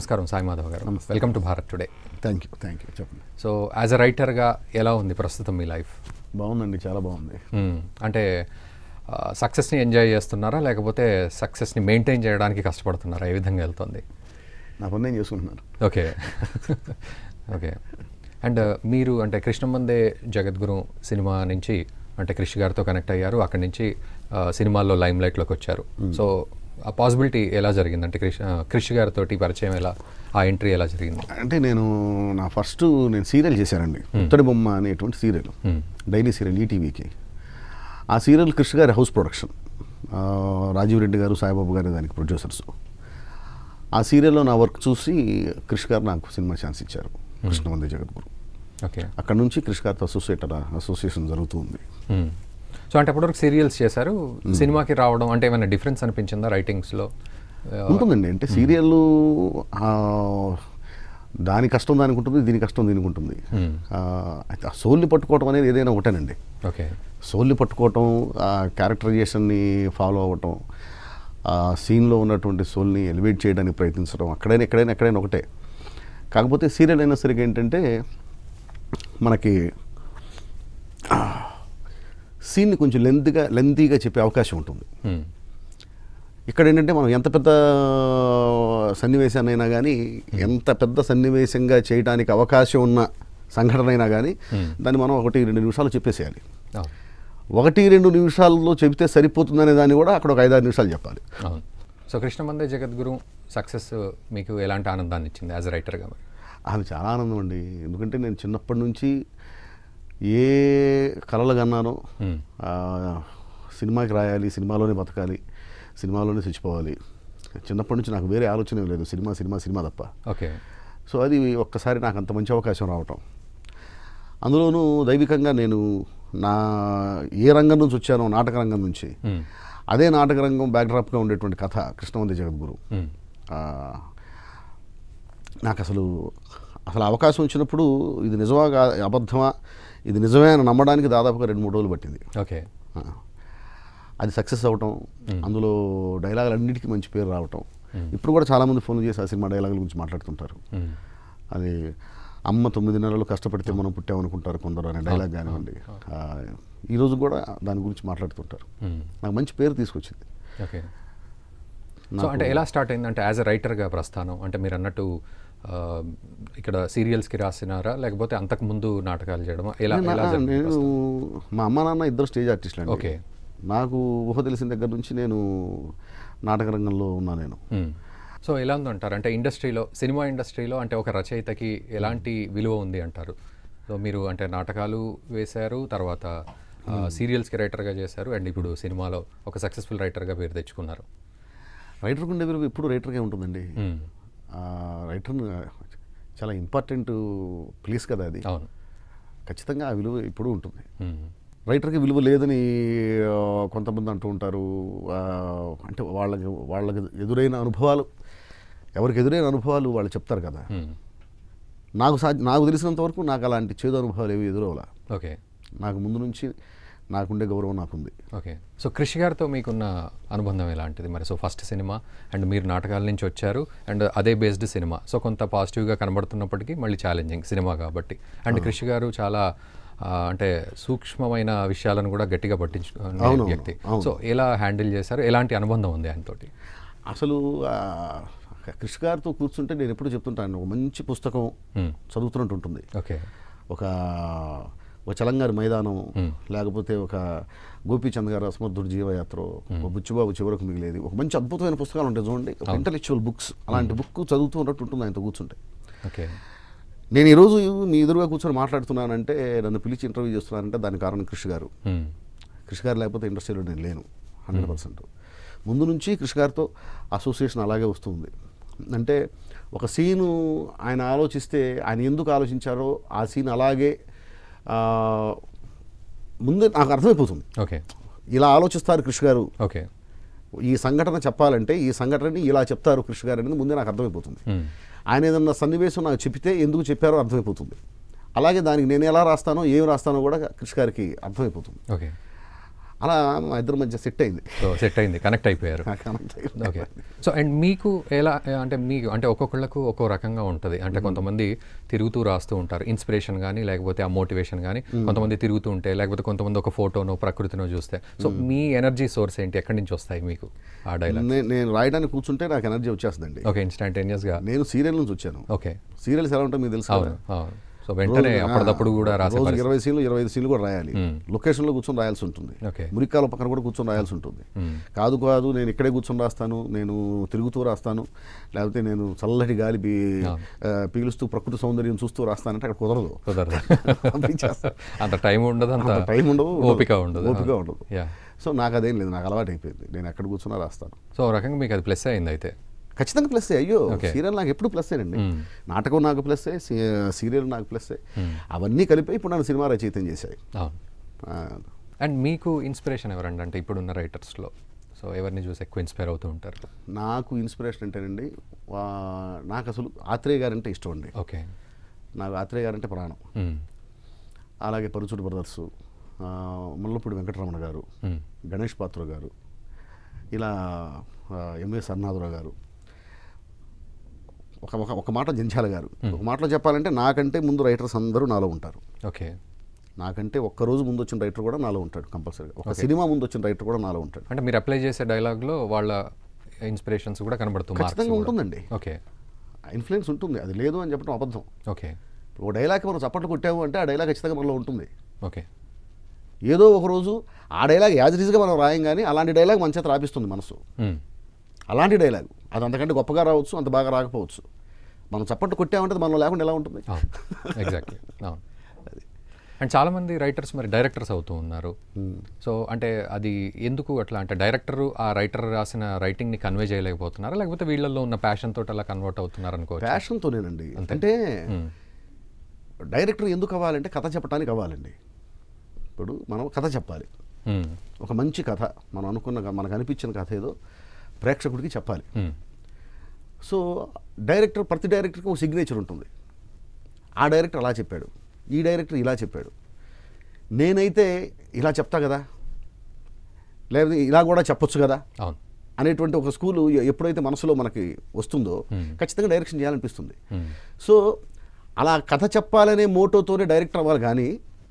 నమస్కారం సాయి మాధవ్ గారు welcome to Bharat today thank you thank you చెప్పండి సో యాజ్ అ రైటర్గా ఎలా ఉంది ప్రస్తుతం మీ లైఫ్ బాగుందండి చాలా బాగుంది అంటే సక్సెస్ని ఎంజాయ్ చేస్తున్నారా లేకపోతే సక్సెస్ని మెయింటైన్ చేయడానికి కష్టపడుతున్నారా ఏ విధంగా వెళ్తుంది నా పని నేను చేసుకుంటున్నాను ఓకే ఓకే అండ్ మీరు అంటే కృష్ణమందే జగద్గురు సినిమా నుంచి అంటే క్రిష్ గారితో కనెక్ట్ అయ్యారు అక్కడి నుంచి ఆ, సినిమాల్లో లైమ్ లైట్లోకి వచ్చారు సో ఆ పాసిబిలిటీ ఎలా జరిగింది అంటే క్రిష్ ఆ, క్రిష్ గారితో పరిచయం ఎలా ఆ ఎంట్రీ ఎలా జరిగింది అంటే నేను నా ఫస్ట్ నేను సీరియల్ చేశానండి ఉత్తడి బొమ్మ అనేటువంటి సీరియల్ డైలీ సీరియల్ ఈటీవీకి ఆ సీరియల్ కృష్ణ గారి హౌస్ ప్రొడక్షన్ ఆ, రాజీవ్ రెడ్డి గారు సాయిబాబు గారు దానికి ప్రొడ్యూసర్స్ ఆ సీరియల్లో నా వర్క్ చూసి కృష్ గారు నాకు సినిమా ఛాన్స్ ఇచ్చారు కృష్ణమంది జగద్గురు ఓకే అక్కడ నుంచి కృష్ గారితో అసోసియేట్ అసోసియేషన్ జరుగుతుంది సో అంటే అప్పటివరకు సీరియల్స్ చేశారు సినిమాకి రావడం అంటే ఏమైనా డిఫరెన్స్ అనిపించిందా రైటింగ్స్లో ఉంటుందండి అంటే సీరియల్ దాని కష్టం దానికి ఉంటుంది దీని కష్టం దీనికి ఉంటుంది ఆ, అయితే ఆ సోల్ని పట్టుకోవటం అనేది ఏదైనా ఒకటేనండి ఓకే సోల్ని పట్టుకోవటం ఆ క్యారెక్టరైజేషన్ని ఫాలో అవ్వటం ఆ సీన్లో ఉన్నటువంటి సోల్ని ఎలివేట్ చేయడానికి ప్రయత్నించడం అక్కడైనా ఎక్కడైనా ఎక్కడైనా ఒకటే కాకపోతే సీరియల్ అయినా సరిగ్గా ఏంటంటే మనకి సీన్ని కొంచెం లెంత్గా లెంతీగా చెప్పే అవకాశం ఉంటుంది ఇక్కడ ఏంటంటే మనం ఎంత పెద్ద సన్నివేశాన్నైనా కానీ ఎంత పెద్ద సన్నివేశంగా చేయడానికి అవకాశం ఉన్న సంఘటన అయినా కానీ దాన్ని మనం ఒకటి రెండు నిమిషాలు చెప్పేసేయాలి ఒకటి రెండు నిమిషాల్లో చెబితే సరిపోతుందనే దాన్ని కూడా అక్కడ ఒక ఐదారు నిమిషాలు చెప్పాలి అవును సో కృష్ణమందే జగద్గురు సక్సెస్ మీకు ఎలాంటి ఆనందాన్ని ఇచ్చింది యాజ్ రైటర్గా మరి అది చాలా ఆనందం అండి ఎందుకంటే నేను చిన్నప్పటి నుంచి ఏ కలలు కన్నానో Hmm. ఆ, సినిమాకి రాయాలి సినిమాలోనే బతకాలి సినిమాలోనే చచ్చిపోవాలి చిన్నప్పటి నుంచి నాకు వేరే ఆలోచన ఏం లేదు సినిమా సినిమా సినిమా తప్ప ఓకే సో అది ఒక్కసారి నాకు అంత మంచి అవకాశం రావటం అందులోనూ దైవికంగా నేను నా ఏ రంగం నుంచి వచ్చానో నాటక రంగం నుంచి Hmm. అదే నాటక రంగం బ్యాక్డ్రాప్గా ఉండేటువంటి కథ కృష్ణవంతి జగద్గురు Hmm. ఆ, నాకు అసలు అసలు అవకాశం వచ్చినప్పుడు ఇది నిజమా కా అబద్ధమా ఇది నిజమే అని నమ్మడానికి దాదాపుగా రెండు మూడు రోజులు పట్టింది ఓకే ఆ. అది సక్సెస్ అవటం అందులో డైలాగులు అన్నిటికీ మంచి పేరు రావటం ఇప్పుడు కూడా చాలామంది ఫోన్ చేసి ఆ సినిమా డైలాగుల గురించి మాట్లాడుతుంటారు Hmm. అది అమ్మ తొమ్మిది నెలలు కష్టపడితే మనం పుట్టామనుకుంటారు కొందరు అనే డైలాగ్ కానివ్వండి ఆ, ఈ రోజు కూడా దాని గురించి మాట్లాడుతుంటారు Hmm. నాకు మంచి పేరు తీసుకొచ్చింది ఓకే సో అంటే ఎలా స్టార్ట్ అయింది అంటే యాజ్ అ రైటర్గా ప్రస్థానం అంటే మీరు అన్నట్టు ఆ, ఇక్కడ సీరియల్స్కి రాసినారా లేకపోతే అంతకు ముందు నాటకాలు చేయడమా ఎలా నేను- ఎలా జరిగింది నేను మా అమ్మ నాన్న ఇద్దరు స్టేజ్ ఆర్టిస్టులు అండి ఓకే. నాకు ఊహ తెలిసిన దగ్గర నుంచి నేను నాటక రంగంలో ఉన్నా నేను మ్మ్. సో ఎలా ఉంది అంటారు అంటే ఇండస్ట్రీలో సినిమా ఇండస్ట్రీలో అంటే ఒక రచయితకి ఎలాంటి విలువ ఉంది అంటారు సో మీరు అంటే నాటకాలు వేశారు తర్వాత ఆ, సీరియల్స్కి రైటర్గా చేశారు అండ్ ఇప్పుడు సినిమాలో ఒక సక్సెస్ఫుల్ రైటర్గా పేరు తెచ్చుకున్నారు రైటర్కి ఉండే విలువ ఎప్పుడు రైటర్గా ఉంటుందండి మ్మ్. ఆ, రైటర్ చాలా ఇంపార్టెంట్ ప్లేస్ కదా అది అవును ఖచ్చితంగా ఆ విలువ ఇప్పుడు ఉంటుంది మ్మ్. రైటర్కి విలువ లేదని ఆ, కొంతమంది అంటూ ఉంటారు ఆ, అంటే వాళ్ళకి వాళ్ళకి ఎదురైన అనుభవాలు ఎవరికి ఎదురైన అనుభవాలు వాళ్ళు చెప్తారు కదా మ్మ్. నాకు సా నాకు తెలిసినంత వరకు నాకు అలాంటి చేదు అనుభవాలు ఏవి ఎదురవలా ఓకే నాకు ముందు నుంచి నాకుండే గౌరవం నాకుంది ఓకే సో కృషి గారితో మీకున్న అనుబంధం ఎలాంటిది మరి సో ఫస్ట్ సినిమా అండ్ మీరు నాటకాల నుంచి వచ్చారు అండ్ అదే బేస్డ్ సినిమా సో కొంత పాజిటివ్గా కనబడుతున్నప్పటికీ మళ్ళీ ఛాలెంజింగ్ సినిమా కాబట్టి అండ్ కృషి గారు చాలా ఆ, అంటే సూక్ష్మమైన విషయాలను కూడా గట్టిగా పట్టించుకునే అవును, వ్యక్తి అవును. సో ఎలా హ్యాండిల్ చేశారు ఎలాంటి అనుబంధం ఉంది ఆయనతోటి అసలు ఆ, కృష్ణ గారితో కూర్చుంటే నేను ఎప్పుడు చెప్తుంటాను ఒక మంచి పుస్తకం మ్మ్. చదువుతున్నట్టు ఉంటుంది ఓకే ఒక ఒక చలంగారి మైదానం లేకపోతే ఒక గోపీచంద్ గారు అసమర్థుడు జీవయాత్ర ఒక బుచ్చిబాబు చివరకు మిగిలేది ఒక మంచి అద్భుతమైన పుస్తకాలు ఉంటాయి చూడండి ఒక ఇంటలెక్చువల్ బుక్స్ అలాంటి బుక్ చదువుతూ ఉన్నట్టు ఉంటుంది ఆయనతో కూర్చుంటే ఓకే నేను ఈరోజు మీ ఎదురుగా కూర్చొని మాట్లాడుతున్నానంటే నన్ను పిలిచి ఇంటర్వ్యూ చేస్తున్నానంటే దానికి కారణం కృషి గారు మ్మ్. కృషి గారు లేకపోతే ఇండస్ట్రీలో నేను లేను హండ్రెడ్ పర్సెంట్ ముందు నుంచి కృషి గారితో అసోసియేషన్ అలాగే వస్తుంది అంటే ఒక సీను ఆయన ఆలోచిస్తే ఆయన ఎందుకు ఆలోచించారో ఆ సీన్ అలాగే ఆ, ముందే నాకు అర్థమైపోతుంది ఓకే ఇలా ఆలోచిస్తారు కృషి గారు ఓకే ఈ సంఘటన చెప్పాలంటే ఈ సంఘటనని ఇలా చెప్తారు కృషి గారు అనేది ముందే నాకు అర్థమైపోతుంది మ్మ్. ఆయన ఏదన్నా సన్నివేశం నాకు చెప్తే ఎందుకు చెప్పారో అర్థమైపోతుంది అలాగే దానికి నేను ఎలా రాస్తానో ఏం రాస్తానో కూడా కృషి గారికి అర్థమైపోతుంది ఓకే అలా మా ఇద్దరి మధ్య సెట్ అయింది సో సెట్ అయింది కనెక్ట్ అయిపోయారు ఓకే సో అండ్ మీకు ఎలా అంటే మీకు అంటే ఒక్కొక్కళ్ళకు ఒక్కో రకంగా ఉంటుంది అంటే కొంతమంది తిరుగుతూ రాస్తూ ఉంటారు ఇన్స్పిరేషన్ కానీ లేకపోతే ఆ మోటివేషన్ కానీ కొంతమంది తిరుగుతూ ఉంటే లేకపోతే కొంతమంది ఒక ఫోటోనో ప్రకృతినో చూస్తే సో మీ ఎనర్జీ సోర్స్ ఏంటి ఎక్కడి నుంచి వస్తాయి మీకు ఆ డైలాగ్ నే- నేను రాయడానికి కూర్చుంటే నాకు ఎనర్జీ వచ్చేస్తుందండి ఓకే ఇన్స్టాంటేనియస్గా నేను సీరియల్ నుంచి వచ్చాను ఓకే సీరియల్స్ ఎలా ఉంటాయి మీకు తెలుసు కదా? అవును అవును సో వెంటనే రోజు- అప్పటిదప్పుడు కూడా ఆ, రాసే రోజుకి పరిస్థితి. ఇరవై సీన్లు ఇరవై ఐదు సీన్లు కూడా రాయాలి లొకేషన్లో కూర్చొని రాయాల్సి ఉంటుంది ఓకే మురికాల పక్కన కూడా కూర్చొని రాయాల్సి ఉంటుంది కాదు కాదు నేను ఇక్కడే కూర్చొని రాస్తాను నేను తిరుగుతూ రాస్తాను లేకపోతే నేను చల్లటి గాలి పీ ఆ, పీలుస్తూ ప్రకృతి సౌందర్యం చూస్తూ రాస్తానంటే అక్కడ కుదరదు కుదరదు పంపించేస్తా. అంత టైం ఉండదు అంత అంత టైం ఉండదు ఓపిక ఉండదు ఓపిక ఉండదు యా సో నాకు అదేం లేదు నాకు అలవాటు అయిపోయింది నేను ఎక్కడ కూర్చున్నా రాస్తాను సో ఒక రకంగా మీకు అది ప్లస్ అయింది అయితే ఖచ్చితంగా ప్లస్ అయ్యో Okay. సీరియల్ నాకు ఎప్పుడు ప్లస్ అండి నాటకం నాకు ప్లస్ సీరియల్ నాకు ప్లస్ అవన్నీ కలిపి ఇప్పుడు నన్ను సినిమా రచయితం చేశాయి అవును ఆ, అండ్ మీకు ఇన్స్పిరేషన్ ఎవరండి అంటే ఇప్పుడున్న రైటర్స్లో సో ఎవరిని చూసి ఎక్కువ ఇన్స్పైర్ అవుతూ ఉంటారు నాకు ఇన్స్పిరేషన్ అంటేనండి వా- నాకు అసలు ఆత్రేయ గారంటే ఇష్టం అండి ఓకే నాకు ఆత్రేయ గారంటే ప్రాణం అలాగే పరుచుడు బ్రదర్స్ ఆ, ముల్లపూడి వెంకటరమణ గారు గణేష్ పాత్ర గారు ఇలా ఆ, ఎంఎస్ అన్నాదురావు గారు ఒక ఒక ఒక మాట జంఛాల గారు ఒక మాటలో చెప్పాలంటే నాకంటే ముందు రైటర్స్ అందరూ నాలో ఉంటారు ఓకే నాకంటే ఒక్క రోజు ముందు వచ్చిన రైటర్ కూడా నాలో ఉంటాడు కంపల్సరీగా ఒక సినిమా ముందు వచ్చిన రైటర్ కూడా నాలో ఉంటాడు అంటే మీరు అప్లై చేసే డైలాగ్లో వాళ్ళ ఇన్స్పిరేషన్స్ కూడా కనబడుతూ ఖచ్చితంగా ఉంటుందండి ఓకే ఇన్ఫ్లుయెన్స్ ఉంటుంది అది లేదు అని చెప్పడం అబద్ధం ఓకే ఇప్పుడు ఓ డైలాగ్ మనం చప్పట్లు కొట్టాము అంటే ఆ డైలాగ్ ఖచ్చితంగా మనలో ఉంటుంది ఓకే ఏదో ఒక రోజు ఆ డైలాగ్ యాజ్ గా మనం రాయం కానీ అలాంటి డైలాగ్ మన చేత రాపిస్తుంది మనసు అలాంటి డైలాగ్ అది అంతకంటే గొప్పగా రావచ్చు అంత బాగా రాకపోవచ్చు మనం చప్పట్లు కొట్టామంటే అది మనలో లేకుండా ఎలా ఉంటుంది అవును ఎగ్జాక్ట్లీ అవును అండ్ చాలామంది రైటర్స్ మరి డైరెక్టర్స్ అవుతూ ఉన్నారు సో అంటే అది ఎందుకు అట్లా అంటే డైరెక్టర్ ఆ రైటర్ రాసిన రైటింగ్ని కన్వే చేయలేకపోతున్నారా లేకపోతే వీళ్ళల్లో ఉన్న ప్యాషన్ తోటి అలా కన్వర్ట్ అవుతున్నారు అనుకోవచ్చు ప్యాషన్తోనేనండి అంటే డైరెక్టర్ ఎందుకు అవ్వాలంటే కథ చెప్పడానికి అవ్వాలండి ఇప్పుడు మనం కథ చెప్పాలి మ్మ్. ఒక మంచి కథ మనం అనుకున్న క- మనకు అనిపించిన కథ ఏదో ప్రేక్షకుడికి చెప్పాలి మ్మ్. సో డైరెక్టర్ ప్రతి డైరెక్టర్కి ఒక సిగ్నేచర్ ఉంటుంది ఆ డైరెక్టర్ అలా చెప్పాడు ఈ డైరెక్టర్ ఇలా చెప్పాడు నేనైతే ఇలా చెప్తా కదా లేకపోతే ఇలా కూడా చెప్పొచ్చు కదా అవును అనేటువంటి ఒక స్కూలు ఎ- ఎప్పుడైతే మనసులో మనకి వస్తుందో ఖచ్చితంగా డైరెక్షన్ చేయాలనిపిస్తుంది మ్మ్. సో అలా కథ చెప్పాలనే మోటోతోనే డైరెక్టర్ అవ్వాలి కానీ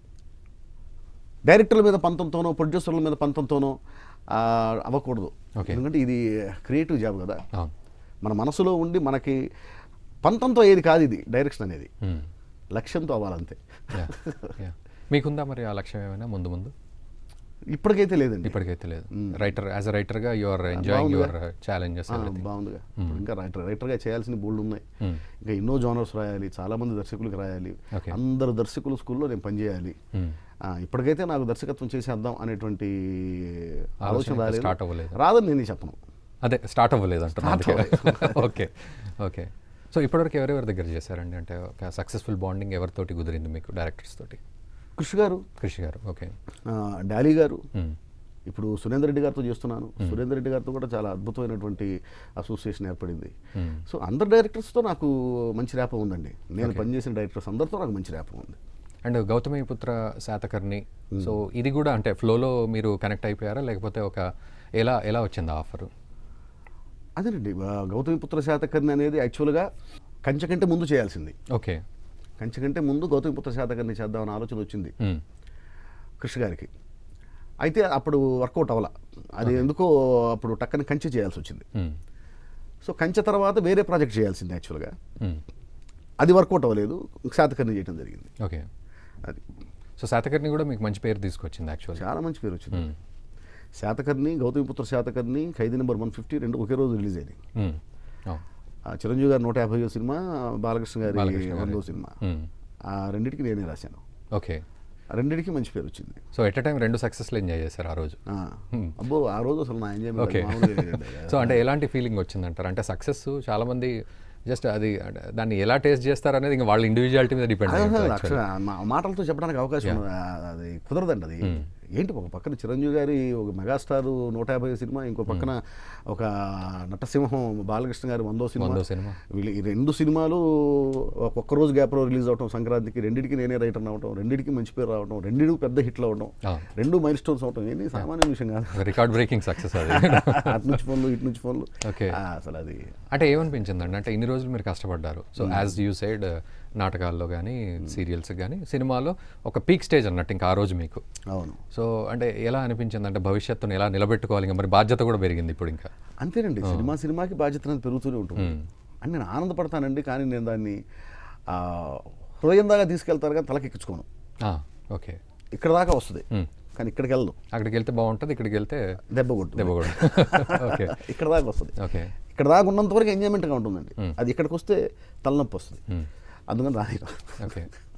డైరెక్టర్ల మీద పంతంతోనో ప్రొడ్యూసర్ల మీద పంతంతోనో ఆ, అవ్వకూడదు Okay. ఎందుకంటే ఇది క్రియేటివ్ జాబ్ కదా అవును మన మనసులో ఉండి మనకి పంతంతో ఏది కాదు ఇది డైరెక్షన్ అనేది మ్మ్. లక్ష్యంతో అవ్వాలంతే యా యా మీకుందా మరి ఆ లక్ష్యం ఏమైనా ముందు ముందు ఇప్పటికైతే లేదండి ఇప్పటికైతే లేదు రైటర్ యాజ్ అ రైటర్గా you are enjoying your challenges ఆ, బాగుందిగా ఇప్పుడు ఇంకా రైటర్ రైటర్గా చేయాల్సిన బోల్డ్ ఉన్నాయి ఇంకా ఎన్నో జోనర్స్ రాయాలి చాలా మంది దర్శకులకు రాయాలి Okay. అందరు దర్శకులు స్కూల్లో నేను పనిచేయాలి ఆ, ఇప్పటికైతే నాకు దర్శకత్వం చేసేద్దాం అనేటువంటి ఆలోచన ఇంకా రాలేదు start అవ్వలేదు. రాదని నేను చెప్పను అదే స్టార్ట్ అవ్వలేదు అంటారు Start ఓకే ఓకే సో ఇప్పటివరకు ఎవరెవరి దగ్గర చేశారండి అంటే ఒక సక్సెస్ఫుల్ బాండింగ్ ఎవరితోటి కుదిరింది మీకు డైరెక్టర్స్ తోటి కృషి గారు కృషి గారు ఓకే ఆ, డాలీ గారు ఇప్పుడు సురేందర్ రెడ్డి గారితో చేస్తున్నాను సురేందర్ రెడ్డి గారితో కూడా చాలా అద్భుతమైనటువంటి అసోసియేషన్ ఏర్పడింది సో అందరు డైరెక్టర్స్తో నాకు మంచి ర్యాపం ఉందండి నేను పనిచేసిన డైరెక్టర్స్ అందరితో నాకు మంచి ర్యాపం ఉంది అండ్ గౌతమి పుత్ర శాతకర్ణి సో ఇది కూడా అంటే ఫ్లోలో మీరు కనెక్ట్ అయిపోయారా లేకపోతే ఒక ఎలా ఎలా వచ్చింది ఆఫర్ అదేనండి ఆ, గౌతమి పుత్ర శాతకర్ణి అనేది యాక్చువల్గా కంచె కంటే ముందు చేయాల్సింది ఓకే కంచె కంటే ముందు గౌతమి పుత్ర శాతకర్ణి చేద్దామని ఆలోచన వచ్చింది కృష్ణ గారికి అయితే అప్పుడు వర్కౌట్ అవ్వాల అది ఎందుకో అప్పుడు టక్కని కంచె చేయాల్సి వచ్చింది సో కంచె తర్వాత వేరే ప్రాజెక్ట్ చేయాల్సింది యాక్చువల్గా అది వర్కౌట్ అవ్వలేదు శాతకర్ణి చేయడం జరిగింది ఓకే అది సో శాతకర్ణి కూడా మీకు మంచి పేరు తీసుకొచ్చింది యాక్చువల్గా చాలా మంచి పేరు వచ్చింది Satakarni Gautamiputra Satakarni Khaidi number one fifty రెండు ఒకే రోజు రిలీజ్ అయినాయి ఆ చిరంజీవి గారి నూట యాభైయో సినిమా బాలకృష్ణ గారి బాలకృష్ణ గారి. వందో సినిమా ఆ రెండింటికి నేనే రాశాను ఓకే ఆ రెండింటికి మంచి పేరు వచ్చింది సో ఎట్ టైం రెండు సక్సెస్లు ఎంజాయ్ చేశారు ఆ రోజు ఆ. అబ్బో ఆ రోజు అసలు నా ఎంజాయ్మెంట్ ఓకే మామూలుగా లేదండి. సో అంటే ఎలాంటి ఫీలింగ్ వచ్చిందంటారు అంటే సక్సెస్ చాలా మంది జస్ట్ అది అంటే దాన్ని ఎలా టేస్ట్ చేస్తారు అనేది ఇంకా వాళ్ళ ఇండివిజువాలిటీ మీద డిపెండ్ అదే అయ్యి అసలు ఉంటుంది అక్షర- మా- మాటలతో చెప్పడానికి అవకాశం ఉండదు. ఆ- అది కుదరదండి అది ఏంటి ఒక పక్కన చిరంజీవి గారి ఒక మెగాస్టార్ నూట యాభై సినిమా ఇంకో పక్కన ఒక నటసింహం బాలకృష్ణ గారి వందో సినిమా వందో సినిమా. వీళ్ళు ఈ రెండు సినిమాలు ఒక్క రోజు గ్యాప్లో రిలీజ్ అవటం సంక్రాంతికి రెండింటికి నేనే రైటర్ అవటం రెండింటికి మంచి పేరు రావటం రెండింటికి పెద్ద హిట్లు అవడం ఆ. రెండు మైల్ స్టోన్స్ అవటం ఏంటి సామాన్య విషయం కాదు ఒక రికార్డ్ బ్రేకింగ్ సక్సెస్ అది అటు నుంచి ఫోన్లు ఇటు నుంచి ఫోన్లు Okay. ఆ, అసలు అది అంటే ఏమనిపించిందండి అంటే ఇన్ని రోజులు మీరు కష్టపడ్డారు సో యాజ్ యూ సైడ్ నాటకాల్లో కానీ సీరియల్స్ కానీ సినిమాలో ఒక పీక్ స్టేజ్ అన్నట్టు ఇంకా ఆ రోజు మీకు అవును సో అంటే ఎలా అనిపించింది అంటే భవిష్యత్తును ఎలా నిలబెట్టుకోవాలి ఇంకా మరి బాధ్యత కూడా పెరిగింది ఇప్పుడు ఇంకా అంతేనండి సినిమా సినిమాకి బాధ్యత అనేది పెరుగుతూనే ఉంటుంది అని నేను ఆనందపడతానండి కానీ నేను దాన్ని ఆ, హృదయం దాకా తీసుకెళ్తారు కానీ తలకెక్కించుకోను ఓకే ఇక్కడ దాకా వస్తుంది కానీ ఇక్కడికి వెళ్ళదు అక్కడికి వెళ్తే బాగుంటుంది ఇక్కడికి వెళ్తే దెబ్బ కొట్టు దెబ్బ కూడా ఓకే ఇక్కడ దాకా వస్తుంది ఓకే ఇక్కడ దాకా ఉన్నంత వరకు ఎంజాయ్మెంట్గా ఉంటుందండి అది ఇక్కడికి వస్తే తలనొప్పి వస్తుంది అందుకని రాని ఓకే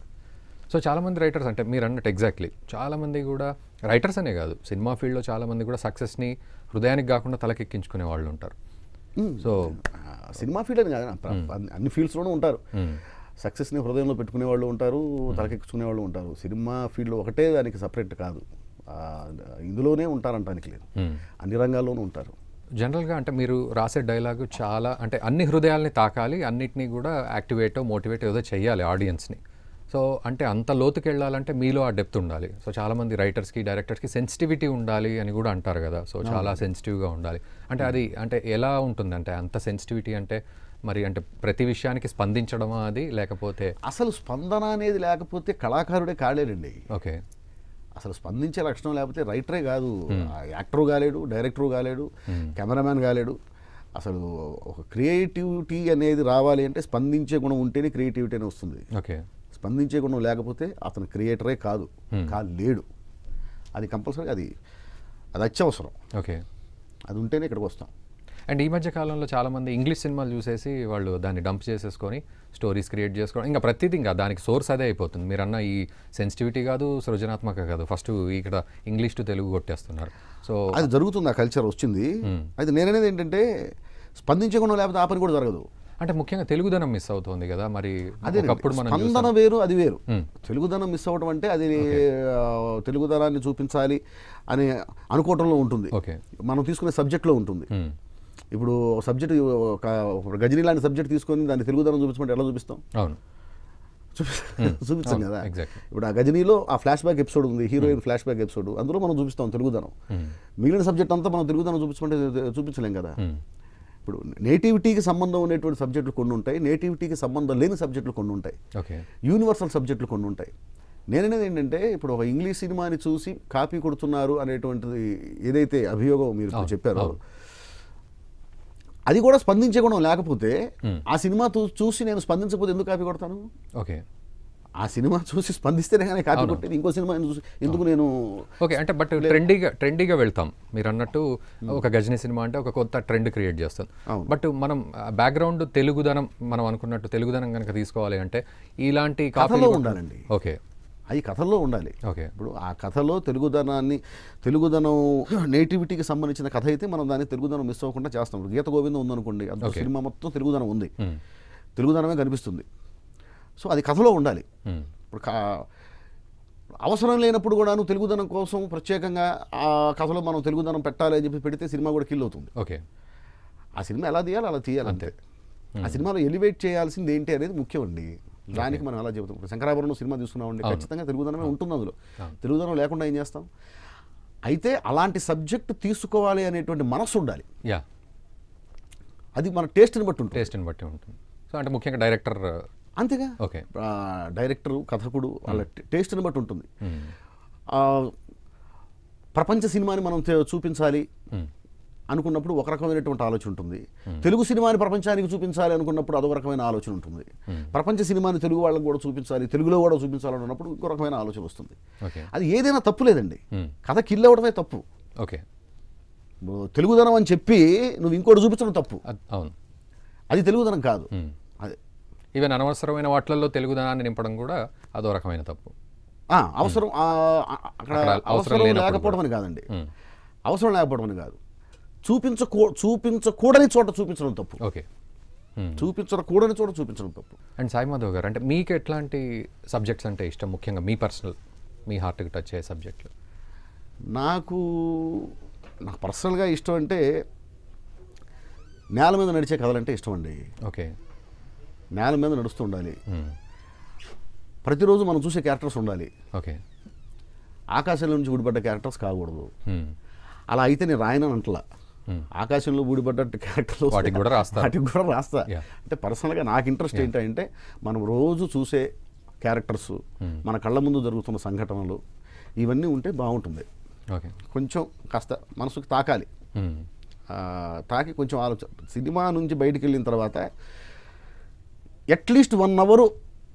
సో చాలామంది రైటర్స్ అంటే మీరు అన్నట్టు ఎగ్జాక్ట్లీ చాలామంది కూడా రైటర్స్ అనే కాదు సినిమా ఫీల్డ్లో చాలామంది కూడా సక్సెస్ని హృదయానికి కాకుండా తలకెక్కించుకునే వాళ్ళు ఉంటారు సో సినిమా ఫీల్డ్ అని కాదు ప్ర- అన్ని- అన్ని ఫీల్డ్స్లోనూ ఉంటారు సక్సెస్ని హృదయంలో పెట్టుకునే వాళ్ళు ఉంటారు తలకెక్కించుకునే వాళ్ళు ఉంటారు సినిమా ఫీల్డ్ ఒకటే దానికి సపరేట్ కాదు ఆ, ఇందులోనే ఉంటారంటానికి లేదు అన్ని రంగాల్లోనూ ఉంటారు జనరల్గా అంటే మీరు రాసే డైలాగు చాలా అంటే అన్ని హృదయాల్ని తాకాలి అన్నిటినీ కూడా యాక్టివేట్ మోటివేట్ ఏదో చేయాలి ఆడియన్స్ని సో అంటే అంత లోతుకి వెళ్ళాలంటే మీలో ఆ డెప్త్ ఉండాలి సో చాలామంది రైటర్స్కి డైరెక్టర్స్కి సెన్సిటివిటీ ఉండాలి అని కూడా అంటారు కదా సో చాలా సెన్సిటివ్గా ఉండాలి అంటే అది అంటే ఎలా ఉంటుంది అంటే అంత సెన్సిటివిటీ అంటే మరి అంటే ప్రతి విషయానికి స్పందించడమా అది లేకపోతే అసలు స్పందన అనేది లేకపోతే కళాకారుడే కాలేడండి ఓకే అసలు స్పందించే లక్షణం లేకపోతే రైటరే కాదు యాక్టరు కాలేడు డైరెక్టరు కాలేడు కెమెరామ్యాన్ కాలేడు అసలు ఒక క్రియేటివిటీ అనేది రావాలి అంటే స్పందించే గుణం ఉంటేనే క్రియేటివిటీ అనేది వస్తుంది ఓకే స్పందించే గుణం లేకపోతే అతను క్రియేటరే కాదు కాలేడు అది కంపల్సరీ అది అది అత్యవసరం ఓకే అది ఉంటేనే ఇక్కడికి వస్తాం అండ్ ఈ మధ్య కాలంలో చాలామంది ఇంగ్లీష్ సినిమాలు చూసేసి వాళ్ళు దాన్ని డంప్ చేసేసుకొని స్టోరీస్ క్రియేట్ చేసుకోవడం ఇంకా ప్రతిదీ ఇంకా దానికి సోర్స్ అదే అయిపోతుంది మీరు అన్న ఈ సెన్సిటివిటీ కాదు సృజనాత్మక కాదు ఫస్ట్ ఇక్కడ ఇంగ్లీష్ టు తెలుగు కొట్టేస్తున్నారు సో అది జరుగుతుంది ఆ కల్చర్ వచ్చింది అది నేననేది ఏంటంటే స్పందించే గుణం లేకపోతే ఆ పని కూడా జరగదు అంటే ముఖ్యంగా తెలుగుదనం మిస్ అవుతుంది కదా మరి అదే ఒకప్పుడు మనం స్పందన వేరు అది వేరు తెలుగుదనం మిస్ అవ్వడం అంటే అది ఆ, తెలుగుదనాన్ని చూపించాలి అని అనుకోవటంలో ఉంటుంది ఓకే మనం తీసుకునే సబ్జెక్ట్లో ఉంటుంది ఇప్పుడు సబ్జెక్ట్ ఒక ఒక గజనీ లాంటి సబ్జెక్ట్ తీసుకొని దాన్ని తెలుగుదనం చూపించమంటే ఎలా చూపిస్తాం అవును చూపి- చూపించాం కదా exactly. ఇప్పుడు ఆ గజనీలో ఆ ఫ్లాష్ బ్యాక్ ఎపిసోడ్ ఉంది హీరోయిన్ ఫ్లాష్ బ్యాక్ ఎపిసోడ్ అందులో మనం చూపిస్తాం తెలుగుదనం మిగిలిన సబ్జెక్ట్ అంతా మనం తెలుగుదనం చూపించమంటే చూపించలేం కదా ఇప్పుడు నేటివిటీకి సంబంధం ఉండేటువంటి సబ్జెక్టులు కొన్ని ఉంటాయి నేటివిటీకి సంబంధం లేని సబ్జెక్టులు కొన్ని ఉంటాయి ఓకే యూనివర్సల్ సబ్జెక్టులు కొన్ని ఉంటాయి నేననేది ఏంటంటే ఇప్పుడు ఒక ఇంగ్లీష్ సినిమాని చూసి కాపీ కొడుతున్నారు అనేటువంటిది ఏదైతే అభియోగం మీరు ఇప్పుడు చెప్పారో అది కూడా స్పందించే గుణం లేకపోతే ఆ సినిమా చూ- చూసి నేను స్పందించకపోతే ఎందుకు కాపీ కొడతాను ఓకే ఆ సినిమా చూసి స్పందిస్తేనే కానీ కాపీ కొట్టేది ఇంకో సినిమా చూసి ఎందుకు నేను ఓకే అంటే బట్ ట్రెండీగా ట్రెండీగా వెళ్తాం మీరు అన్నట్టు ఒక గజనీ సినిమా అంటే ఒక కొత్త ట్రెండ్ క్రియేట్ చేస్తాం అవును. బట్ మనం బ్యాక్గ్రౌండ్ తెలుగుదనం మనం అనుకున్నట్టు తెలుగుదనం కనుక తీసుకోవాలి అంటే ఇలాంటి కథలో కాపీలు కూడా- ఉండాలండి ఓకే అవి కథల్లో ఉండాలి ఓకే ఇప్పుడు ఆ కథలో తెలుగుదనాన్ని తెలుగుదనం నేటివిటీకి సంబంధించిన కథ అయితే మనం దాన్ని తెలుగుదనం మిస్ అవ్వకుండా చేస్తాం ఇప్పుడు గీత గోవిందం ఉందనుకోండి అందులో సినిమా మొత్తం తెలుగుదనం ఉంది తెలుగుదనమే కనిపిస్తుంది సో అది కథలో ఉండాలి Hmm. ఇప్పుడు కా అవసరం లేనప్పుడు కూడాను తెలుగుదనం కోసం ప్రత్యేకంగా ఆ కథలో మనం తెలుగుదనం పెట్టాలి అని చెప్పి పెడితే సినిమా కూడా కిల్ అవుతుంది ఓకే ఆ సినిమా ఎలా తీయాలి అలా తీయాలి అంతే ఆ సినిమాలో ఎలివేట్ చేయాల్సింది ఏంటి అనేది ముఖ్యం అండి దానికి మనం అలా చెబుతాం ఇప్పుడు శంకరాభరణం సినిమా తీసుకున్నామండి ఖచ్చితంగా తెలుగుదనమే ఉంటుంది అందులో తెలుగుదనం లేకుండా ఏం చేస్తాం అయితే అలాంటి సబ్జెక్ట్ తీసుకోవాలి అనేటువంటి మనసు ఉండాలి యా అది మన టేస్ట్ని బట్టి ఉంటుంది టేస్ట్ని బట్టి ఉంటుంది సో అంటే ముఖ్యంగా డైరెక్టర్ అంతేగా ఓకే ఆ, డైరెక్టరు కథకుడు వాళ్ళ టే- టేస్ట్ని బట్టి ఉంటుంది ఆ, ప్రపంచ సినిమాని మనం తే- చూపించాలి అనుకున్నప్పుడు ఒక రకమైనటువంటి ఆలోచన ఉంటుంది తెలుగు సినిమాని ప్రపంచానికి చూపించాలి అనుకున్నప్పుడు అదొక రకమైన ఆలోచన ఉంటుంది ప్రపంచ సినిమాని తెలుగు వాళ్ళకి కూడా చూపించాలి తెలుగులో కూడా చూపించాలి అన్నప్పుడు ఇంకో రకమైన ఆలోచన వస్తుంది ఓకే అది ఏదైనా తప్పు లేదండి Hmm. కథ కిల్ అవ్వడమే తప్పు ఓకే నువ్వు తెలుగుదనం అని చెప్పి నువ్వు ఇంకోటి చూపించడం తప్పు అద్- అవును అది తెలుగుదనం కాదు Hmm. అది ఈవెన్ అనవసరమైన వాటిల్లో తెలుగుదనాన్ని నింపడం కూడా అదో రకమైన తప్పు ఆ, అవసరం ఆ, ఆ, అక్కడ అక్కడ అవసరం అవసరం లేనప్పుడు లేకపోవడం అని కాదండి Hmm. అవసరం లేకపోవడం అని కాదు చూపించకూ చూపించకూడని చోట చూపించడం తప్పు ఓకే చూపించకూడని చోట చూపించడం తప్పు అండ్ సాయి మాధవ్ గారు అంటే మీకు ఎట్లాంటి సబ్జెక్ట్స్ అంటే ఇష్టం ముఖ్యంగా మీ పర్సనల్ మీ హార్ట్కి టచ్ అయ్యే సబ్జెక్టులు నాకు నాకు పర్సనల్గా ఇష్టం అంటే నేల మీద నడిచే కథలంటే ఇష్టం అండి ఓకే నేల మీద నడుస్తూ ఉండాలి ప్రతిరోజు మనం చూసే క్యారెక్టర్స్ ఉండాలి ఓకే ఆకాశంలో నుంచి ఊడిపడ్డ క్యారెక్టర్స్ కాకూడదు Hmm. అలా అయితే నేను రాయనని అంటలా Hmm. ఆకాశంలో ఊడిపడ్డ క్యారెక్టర్లు వాటికి కూడా రాస్తారు. వాటికి కూడా రాస్తా Yeah. అంటే పర్సనల్గా నాకు ఇంట్రెస్ట్ ఏంటంటే మనం రోజు చూసే క్యారెక్టర్స్ మన కళ్ళ ముందు జరుగుతున్న సంఘటనలు ఇవన్నీ ఉంటే బాగుంటుంది ఓకే కొంచెం కాస్త మనసుకు తాకాలి Hmm. ఆ, తాకి కొంచెం ఆలోచన సినిమా నుంచి బయటికి వెళ్ళిన తర్వాత అట్లీస్ట్ వన్ అవర్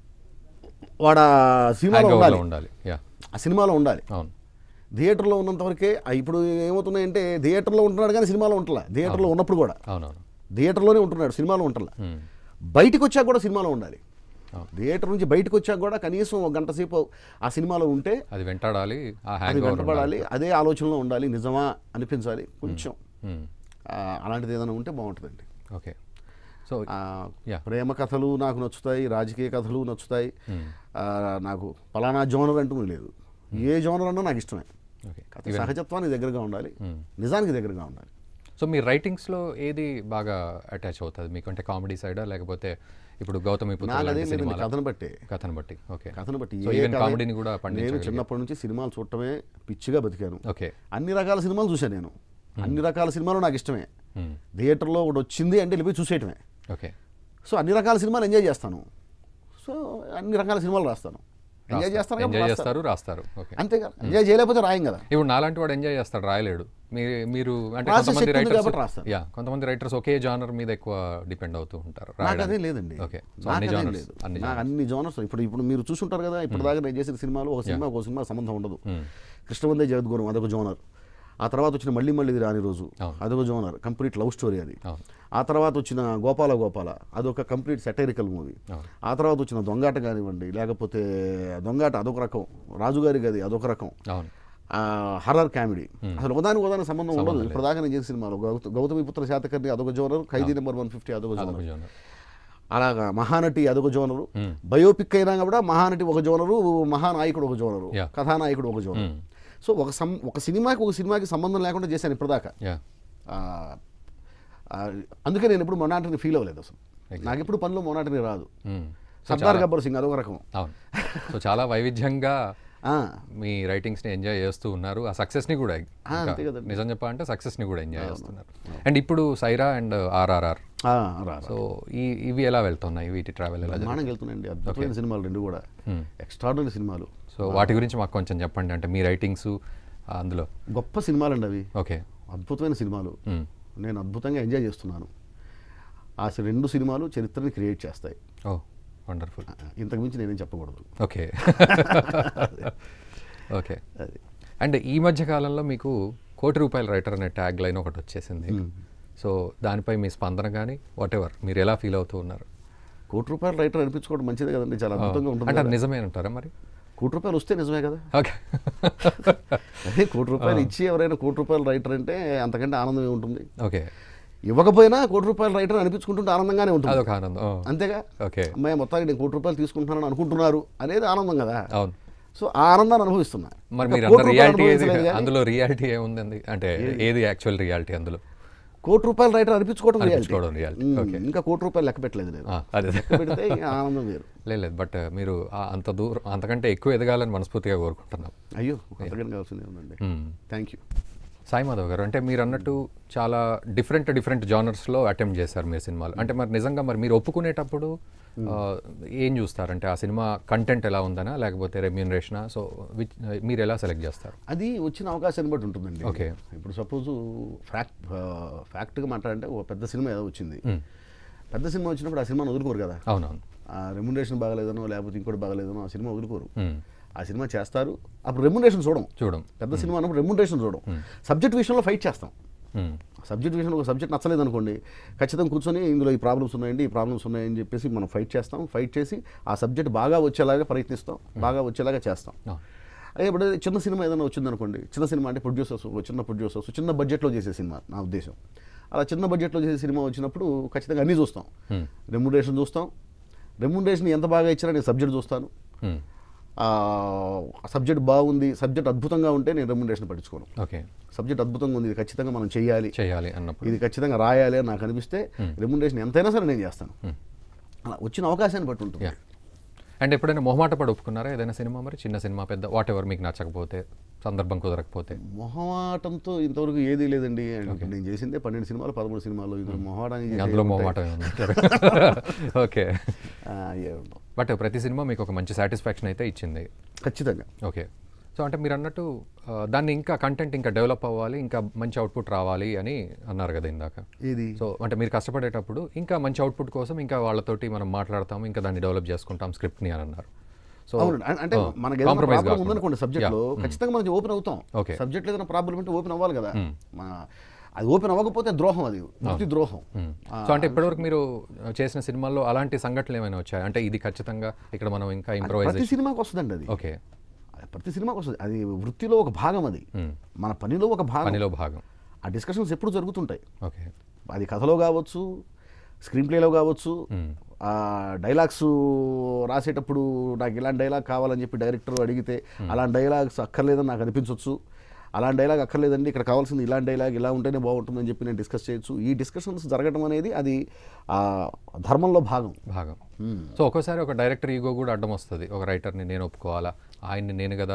వాడ సినిమాలో Hangover ఉండాలి లో ఉండాలి యా ఆ సినిమాలో ఉండాలి అవును థియేటర్లో ఉన్నంత వరకే ఆ, ఇప్పుడు ఏమవుతున్నాయంటే థియేటర్లో ఉంటున్నాడు కానీ సినిమాలో ఉంటలా థియేటర్లో ఉన్నప్పుడు కూడా అవునవును థియేటర్లోనే ఉంటున్నాడు సినిమాలో ఉంటలా Hmm. బయటికి వచ్చాక కూడా సినిమాలో ఉండాలి అవును. థియేటర్ నుంచి బయటకు వచ్చాక కూడా కనీసం ఒక గంట సేపు ఆ సినిమాలో ఉంటే అది వెంటాడాలి ఆ అది హ్యాంగ్ వెంటపడాలి అదే ఆలోచనలో ఉండాలి నిజమా అనిపించాలి కొంచెం ఆ, అలాంటిది ఏదైనా ఉంటే బాగుంటుందండి ఓకే సో ఆ, Yeah. ప్రేమ కథలు నాకు నచ్చుతాయి రాజకీయ కథలు నచ్చుతాయి ఆ, నాకు పలానా జోనర్ అంటూ లేదు ఏ జోనర్ అన్నా నాకు ఇష్టమే ఓకే కథ సహజత్వానికి దగ్గరగా ఉండాలి నిజానికి దగ్గరగా ఉండాలి సో మీ రైటింగ్స్లో ఏది బాగా అటాచ్ అవుతుంది మీకు అంటే కామెడీ సైడా లేకపోతే ఇప్పుడు గౌతమి పుత్ర నాకు లాంటి అదే లేదండి సినిమాల కథను బట్టే కథను బట్టి ఓకే కథను బట్టి సో ఏ ఈవెన్ కథ- కామెడీని కూడా నేను పండించగలిగారు చిన్నప్పటి నుంచి సినిమాలు చూడటమే పిచ్చిగా బతికాను ఓకే అన్ని రకాల సినిమాలు చూశాను నేను అన్ని రకాల సినిమాలు నాకు ఇష్టమే Hmm. థియేటర్లో ఒకటి వచ్చింది అంటే వెళ్ళిపోయి చూసేయటమే ఓకే సో అన్ని రకాల సినిమాలు ఎంజాయ్ చేస్తాను సో అన్ని రకాల సినిమాలు రాస్తాను ఎంజాయ్ చేస్తాను కాబట్టి ఎంజాయ్ రాస్తాను. చేస్తారు రాస్తారు ఓకే అంతే కదా ఎంజాయ్ చేయలేకపోతే రాయం కదా ఇప్పుడు నాలాంటి వాడు ఎంజాయ్ చేస్తాడు రాయలేడు మీరు మీరు అంటే రాసే కొంతమంది శక్తి ఉంది రైటర్స్ కాబట్టి రాస్తారు. యా కొంతమంది రైటర్స్ ఒకే జానర్ మీద ఎక్కువ డిపెండ్ అవుతూ ఉంటారు నాకు అదే రాయడానికి. లేదండి ఓకే సో నాకు అన్ని అదేం జానర్స్ లేదు అన్ని నాకు అన్ని జోనర్స్ ఇప్పుడు ఇప్పుడు మీరు చూసుంటారు కదా ఇప్పుడు దాకా నేను చేసిన సినిమాలు ఒక సినిమా ఒక సినిమా సంబంధం ఉండదు కృష్ణవందే జగద్గురం అదొక జోనర్ ఆ తర్వాత వచ్చిన మళ్ళీ మళ్ళీ ఇది రాని రోజు అవును. అదొక జోనర్ కంప్లీట్ లవ్ స్టోరీ అది అవును ఆ తర్వాత వచ్చిన గోపాల గోపాల అదొక కంప్లీట్ సెటైరికల్ మూవీ అవును ఆ తర్వాత వచ్చిన దొంగాట కానివ్వండి లేకపోతే దొంగాట అదొక రకం రాజుగారి గది అదొక రకం అవును హర్రర్ కామెడీ అసలు ఒకదానికి ఒకదాని సంబంధం ఉండదు ఇప్పుడు దాకా నేను చేసిన సినిమాలు గౌత- గౌతమి పుత్ర శాతకర్ణి అదొక genre Khaidi number one fifty అదొక జోనర్ అదొక genre. అలాగా మహానటి అదొక జోనరు బయోపిక్ అయినా కూడా మహానటి ఒక జోనరు మహానాయకుడు ఒక జోనరు Yeah. కథానాయకుడు ఒక జోనరు సో ఒక సం ఒక సినిమాకి ఒక సినిమాకి సంబంధం లేకుండా చేశాను ఇప్పటిదాకా యా ఆ, ఆ, అందుకే నేను ఎప్పుడు మొనాటిని ఫీల్ అవ్వలేదు అసలు నాకు ఎప్పుడు పనిలో మొనాటిని రాదు మ్మ్. సర్దార్ గబ్బర్ సింగ్ అదొక రకం అవును సో చాలా వైవిధ్యంగా ఆ, మీ రైటింగ్స్ని ఎంజాయ్ చేస్తూ ఉన్నారు ఆ సక్సెస్ని కూడా ఆ, ఇంకా అంతే కదండి. నిజం చెప్పాలంటే సక్సెస్ని కూడా ఎంజాయ్ చేస్తున్నారు అండ్ ఇప్పుడు సైరా అండ్ ఆర్ఆర్ఆర్ ఆ, రా రా. సో ఈ ఇవి ఎలా వెళ్తున్నాయి వీటి ట్రావెల్ ఎలా బ్రహ్మాండంగా వెళ్తున్నాయండి అద్భుతమైన సినిమాలు రెండు కూడా ఎక్స్ట్రాడినరీ సినిమాలు సో వాటి గురించి మాకు కొంచెం చెప్పండి అంటే మీ రైటింగ్స్ అందులో గొప్ప సినిమాలండి అవి ఓకే అద్భుతమైన సినిమాలు మ్మ్. నేను అద్భుతంగా ఎంజాయ్ చేస్తున్నాను ఆ సి- రెండు సినిమాలు చరిత్రని క్రియేట్ చేస్తాయి ఓ వండర్ఫుల్ ఇంతకు మించి నేనేం చెప్పకూడదు ఓకే ఓకే అది అండ్ ఈ మధ్య కాలంలో మీకు కోటి రూపాయల రైటర్ అనే ట్యాగ్ లైన్ ఒకటి వచ్చేసింది సో దానిపై మీ స్పందన కానీ వాట్ ఎవర్ మీరు ఎలా ఫీల్ అవుతూ ఉన్నారు కోటి రూపాయలు రైటర్ అనిపించుకోవడం మంచిదే కదండి చాలా అద్భుతంగా ఉంటుంది అంటే అది కదా. నిజమే అంటారా మరి కోటి రూపాయలు వస్తే నిజమే కదా ఓకే అదే కోటి రూపాయలు ఇచ్చి ఎవరైనా కోటి రూపాయలు రైటర్ అంటే అంతకంటే ఆనందం ఏముంటుంది ఓకే ఇవ్వకపోయినా కోటి రూపాయల రైటర్ అనిపించుకుంటుంటే ఆనందంగానే ఉంటుంది అదొక ఆనందం ఓ, అంతేగా ఓకే అమ్మాయి మొత్తానికి నేను కోటి రూపాయలు తీసుకుంటున్నాను అనుకుంటున్నారు అనేది ఆనందం కదా అవును సో ఆ ఆనందాన్ని అనుభవిస్తున్నా మరి ఇంకా మీరు కోటి అన్న రూపాయలు రియాలిటీ ఏది అనుభవించలేదు కానీ అందులో రియాలిటీ ఏముందండి అంటే ఏది యాక్చువల్ రియాలిటీ అందులో కోటి రూపాయల రైటర్ అనిపించుకోవడం reality. అనిపించుకోవడం reality. మ్మ్. Okay. ఇంకా కోటి రూపాయలు లెక్క పెట్టలేదు నేను ఆ, అదే లెక్క పెడితే ఇంకా ఆనందం వేరు లేదు లేదు బట్ మీరు ఆ అంత దూరం అంతకంటే ఎక్కువ ఎదగాలని మనస్ఫూర్తిగా కోరుకుంటున్నాం అయ్యో అంతకని కావాల్సిందే ఉందండి మ్మ్. థ్యాంక్ యూ సాయి మాధవ్ గారు అంటే మీరు అన్నట్టు చాలా డిఫరెంట్ డిఫరెంట్ జానర్స్లో అటెంప్ట్ చేశారు మీరు సినిమాలు అంటే మరి నిజంగా మరి మీరు ఒప్పుకునేటప్పుడు ఆ, ఏం చూస్తారు అంటే ఆ సినిమా కంటెంట్ ఎలా ఉందనా లేకపోతే రెమ్యూనరేషనా సో విచ్ మీరు ఎలా సెలెక్ట్ చేస్తారు అది వచ్చిన అవకాశాన్ని బట్టి ఉంటుందండి Okay. ఇప్పుడు సపోజ్ ఫ్యాక్ట్ ఫ్యాక్ట్గా మాట్లాడంటే ఒక పెద్ద సినిమా ఏదో వచ్చింది పెద్ద సినిమా వచ్చినప్పుడు ఆ సినిమాని వదులుకోరు కదా అవునవును ఆ రెమ్యునరేషన్ బాగలేదనో లేకపోతే ఇంకోటి బాగలేదనో ఆ సినిమా వదులుకోరు మ్మ్. ఆ సినిమా చేస్తారు అప్పుడు రెమ్యునరేషన్ చూడం చూడం పెద్ద సినిమా అన్నప్పుడు రెమ్యునరేషన్ చూడం సబ్జెక్ట్ విషయంలో ఫైట్ చేస్తాం మ్మ్. సబ్జెక్ట్ విషయంలో ఒక సబ్జెక్ట్ నచ్చలేదు అనుకోండి ఖచ్చితంగా కూర్చొని ఇందులో ఈ ప్రాబ్లమ్స్ ఉన్నాయండి ఈ ప్రాబ్లమ్స్ ఉన్నాయని చెప్పేసి మనం ఫైట్ చేస్తాం ఫైట్ చేసి ఆ సబ్జెక్ట్ బాగా వచ్చేలాగా ప్రయత్నిస్తాం బాగా వచ్చేలాగా చేస్తాం ఆ, అదే ఇప్పుడు చిన్న సినిమా ఏదైనా వచ్చిందనుకోండి చిన్న సినిమా అంటే ప్రొడ్యూసర్స్ చిన్న ప్రొడ్యూసర్స్ చిన్న బడ్జెట్లో చేసే సినిమా నా ఉద్దేశం అలా చిన్న బడ్జెట్లో చేసే సినిమా వచ్చినప్పుడు ఖచ్చితంగా అన్నీ చూస్తాం మ్మ్. రెమ్యునరేషన్ చూస్తాం రెమ్యునరేషన్ ఎంత బాగా ఇచ్చినా నేను సబ్జెక్ట్ చూస్తాను మ్మ్. సబ్జెక్ట్ బాగుంది సబ్జెక్ట్ అద్భుతంగా ఉంటే నేను రెమ్యునరేషన్ పట్టించుకోను ఓకే సబ్జెక్ట్ అద్భుతంగా ఉంది ఇది ఖచ్చితంగా మనం చేయాలి చేయాలి అన్నప్పుడు ఇది ఖచ్చితంగా రాయాలి అని నాకు అనిపిస్తే రెమ్యునరేషన్ ఎంతైనా సరే నేను చేస్తాను అలా వచ్చిన అవకాశాన్ని బట్టి ఉంటుంది యా అండ్ ఎప్పుడైనా మొహమాట పడి ఒప్పుకున్నారా ఏదైనా సినిమా మరి చిన్న సినిమా పెద్ద వాట్ ఎవర్ మీకు నచ్చకపోతే సందర్భం కుదరకపోతే మొహమాటంతో ఇంతవరకు ఏదీ లేదండి ఇప్పుడు నేను చేసిందే పన్నెండు సినిమాలు పదమూడు సినిమాలు ఇందులో మొహమాటానికి చేసే అందులో ఏముంటాయి? మొహమాటం ఓకే ఆ, ఏముండవు. బట్ ప్రతి సినిమా మీకు ఒక మంచి సాటిస్ఫాక్షన్ అయితే ఇచ్చింది ఖచ్చితంగా ఓకే సో అంటే మీరు అన్నట్టు ఆ, దాన్ని ఇంకా కంటెంట్ ఇంకా డెవలప్ అవ్వాలి ఇంకా మంచి అవుట్పుట్ రావాలి అని అన్నారు కదా ఇందాక ఏది సో అంటే మీరు కష్టపడేటప్పుడు ఇంకా మంచి అవుట్పుట్ కోసం ఇంకా వాళ్ళతోటి మనం మాట్లాడతాం ఇంకా దాన్ని డెవలప్ చేసుకుంటాం స్క్రిప్ట్ని అని అన్నారు సో అవును అం- అంటే ఆ, మనకి ఏదైనా compromise ప్రాబ్లం కాకుండా. ఉందనుకోండి సబ్జెక్ట్ లో ఖచ్చితంగా మనం ఓపెన్ అవుతాం Okay. సబ్జెక్ట్ ఏదైనా ప్రాబ్లం ఉంటే ఓపెన్ అవ్వాలి కదా మన అది ఓపెన్ అవ్వకపోతే ద్రోహం అది వృత్తి ద్రోహం సో అంటే ఇప్పటివరకు మీరు చేసిన సినిమాల్లో అలాంటి సంఘటనలు ఏమైనా వచ్చాయి అంటే ఇది ఖచ్చితంగా ఇక్కడ మనం ఇంకా ప్రతి ఇంప్రవైజేషన్ సినిమాకి వస్తుందండి అది ఓకే అది ప్రతి సినిమాకి వస్తుంది అది వృత్తిలో ఒక భాగం అది Hmm. మన పనిలో ఒక భాగం పనిలో భాగం ఆ డిస్కషన్స్ ఎప్పుడు జరుగుతుంటాయి ఓకే అది కథలో కావచ్చు స్క్రీన్ ప్లేలో కావచ్చు ఆ డైలాగ్స్ రాసేటప్పుడు నాకు ఇలాంటి డైలాగ్ కావాలని చెప్పి డైరెక్టర్ అడిగితే అలాంటి డైలాగ్స్ అక్కర్లేదని నాకు అనిపించవచ్చు అలాంటి డైలాగ్ అక్కర్లేదండి ఇక్కడ కావాల్సింది ఇలాంటి డైలాగ్ ఇలా ఉంటేనే బాగుంటుందని చెప్పి నేను డిస్కస్ చేయొచ్చు ఈ డిస్కషన్స్ జరగడం అనేది అది ఆ ధర్మంలో భాగం భాగం సో ఒక్కోసారి ఒక డైరెక్టర్ ఈగో కూడా అడ్డం వస్తుంది ఒక రైటర్ని నేను ఒప్పుకోవాలా ఆయన్ని నేను కదా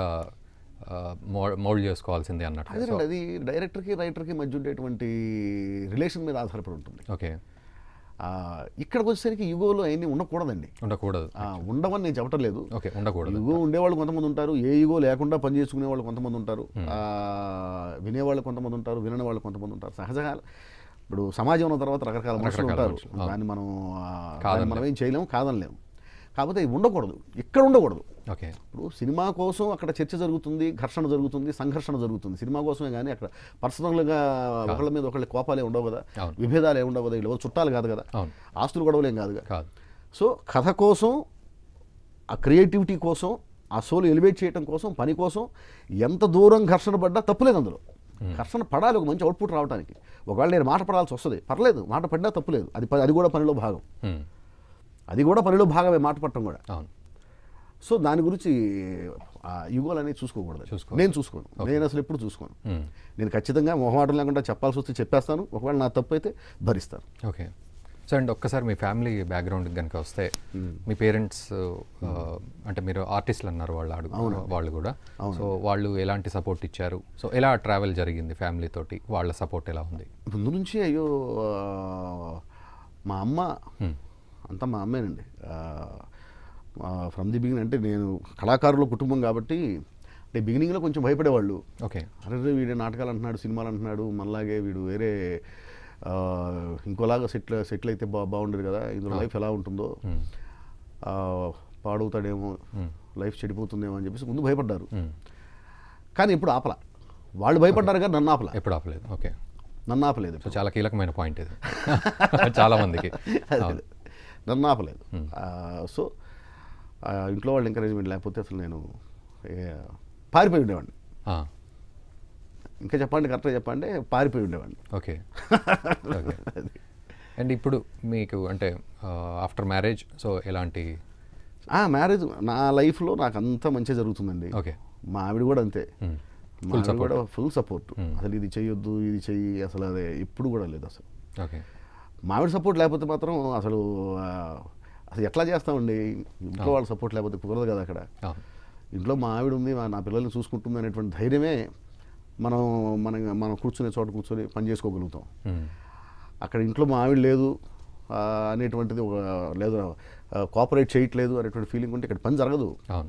మౌల్డ్ చేసుకోవాల్సిందే అన్నట్టు అదేనండి అది డైరెక్టర్కి రైటర్కి మధ్య ఉండేటువంటి రిలేషన్ మీద ఆధారపడి ఉంటుంది ఓకే ఆ, ఇక్కడికి వచ్చేసరికి యుగోలో అవన్నీ ఉండకూడదండి ఉండకూడదు ఆ, ఉండవని నేను చెప్పటం లేదు ఓకే ఉండకూడదు యుగో ఉండేవాళ్ళు కొంతమంది ఉంటారు ఏ యుగో లేకుండా పని చేసుకునే వాళ్ళు కొంతమంది ఉంటారు ఆ, వినేవాళ్ళు కొంతమంది ఉంటారు వినని వాళ్ళు కొంతమంది ఉంటారు సహజంగా ఇప్పుడు సమాజం ఉన్న తర్వాత రకరకాల మనుషులు రకరకాల ఉంటారు మనుషులు, అవును. దాన్ని మనం ఆ, కాదనలేం. దాన్ని మనం ఏం చేయలేము కాదనలేము కాకపోతే ఇది ఉండకూడదు ఇక్కడ ఉండకూడదు ఓకే ఇప్పుడు సినిమా కోసం అక్కడ చర్చ జరుగుతుంది ఘర్షణ జరుగుతుంది సంఘర్షణ జరుగుతుంది సినిమా కోసమే కానీ అక్కడ పర్సనల్గా ఒకళ్ళ మీద ఒకళ్ళ కోపాలే ఉండవు కదా అవును. విభేదాలు ఏమి ఉండవు కదా వీళ్ళు ఎవరు చుట్టాలు కాదు కదా అవును ఆస్తులు గొడవలేం కాదు కదా కాదు సో కథ కోసం ఆ క్రియేటివిటీ కోసం ఆ సోల్ ఎలివేట్ చేయడం కోసం పని కోసం ఎంత దూరం ఘర్షణ పడ్డా తప్పులేదు అందులో ఘర్షణ పడాలి ఒక మంచి అవుట్పుట్ రావడానికి ఒకవేళ నేను మాట పడాల్సి వస్తుంది పర్లేదు మాట పడినా తప్పులేదు అది ప- అది కూడా పనిలో భాగం Hmm. అది కూడా పనిలో భాగమే మాట పట్టడం కూడా అవును సో దాని గురించి ఆ యుగోలు అనేది చూసుకోకూడదు చూసుకోవాలి. నేను చూసుకోను నేను అసలు ఎప్పుడు చూసుకోను Hmm. నేను ఖచ్చితంగా మొహమాటం లేకుండా చెప్పాల్సి వస్తే చెప్పేస్తాను ఒకవేళ నా తప్పు అయితే భరిస్తాను ఓకే సో అండ్ ఒక్కసారి మీ ఫ్యామిలీ బ్యాక్గ్రౌండ్ కనుక వస్తే మీ పేరెంట్స్ అంటే మీరు ఆర్టిస్టులు అన్నారు వాళ్ళు అడుగు వాళ్ళు కూడా సో వాళ్ళు ఎలాంటి సపోర్ట్ ఇచ్చారు సో ఎలా ట్రావెల్ జరిగింది ఫ్యామిలీ తోటి వాళ్ళ సపోర్ట్ ఎలా ఉంది ముందు నుంచి అయ్యో ఆ, మా అమ్మ అంతా మా అమ్మేనండి ఫ్రమ్ ది బిగినింగ్ అంటే నేను కళాకారుల కుటుంబం కాబట్టి అంటే బిగినింగ్లో కొంచెం భయపడేవాళ్ళు ఓకే అరే రే వీడు నాటకాలు అంటున్నాడు సినిమాలు అంటున్నాడు మనలాగే వీడు వేరే ఆ, ఇంకోలాగా సెటిల్ సెటిల్ అయితే బా బాగుండేది కదా ఇందులో లైఫ్ ఎలా ఉంటుందో ఆ, పాడవుతాడేమో లైఫ్ చెడిపోతుందేమో అని చెప్పేసి ముందు భయపడ్డారు కానీ ఇప్పుడు ఆపల వాళ్ళు భయపడ్డారు కానీ నన్ను ఆపల ఎప్పుడు ఆపలేదు ఓకే నన్ను ఆపలేదు సో చాలా కీలకమైన పాయింట్ ఇది చాలా మందికి అవును. నన్ను ఆపలేదు ఆ, సో ఆ, ఇంట్లో వాళ్ళ ఎంకరేజ్మెంట్ లేకపోతే అసలు నేను ఏ, పారిపోయి ఉండేవాడిని ఆ, ఇంకా చెప్పండి కరెక్ట్గా చెప్పండి పారిపోయి ఉండేవాడిని ఓకే ఓకే అండ్ ఇప్పుడు మీకు అంటే ఆఫ్టర్ మ్యారేజ్ సో ఎలాంటి ఆ మ్యారేజ్ నా లైఫ్లో నాకు అంతా మంచిగా జరుగుతుందండి ఓకే మా ఆవిడ కూడా అంతే Hmm. మా Full ఆవిడ support. కూడా ఫుల్ సపోర్ట్ అసలు ఇది చెయ్యొద్దు ఇది చెయ్యి అసలు అదే ఎప్పుడు కూడా లేదు అసలు ఓకే మావిడ సపోర్ట్ లేకపోతే మాత్రం అసలు ఆ, అసలు ఎట్లా చేస్తామండి ఇంట్లో వాళ్ళ సపోర్ట్ లేకపోతే కుదరదు కదా అక్కడ అవును ఇంట్లో మా ఆవిడ ఉంది మా- నా పిల్లల్ని చూసుకుంటుంది అనేటువంటి ధైర్యమే మనం మనం మనం కూర్చునే చోట కూర్చొని పని చేసుకోగలుగుతాం Hmm. అక్కడ ఇంట్లో మా ఆవిడ లేదు ఆ, అనేటువంటిది ఒక లేదు కోఆపరేట్ చేయట్లేదు అనేటువంటి ఫీలింగ్ ఉంటే ఇక్కడ పని జరగదు అవును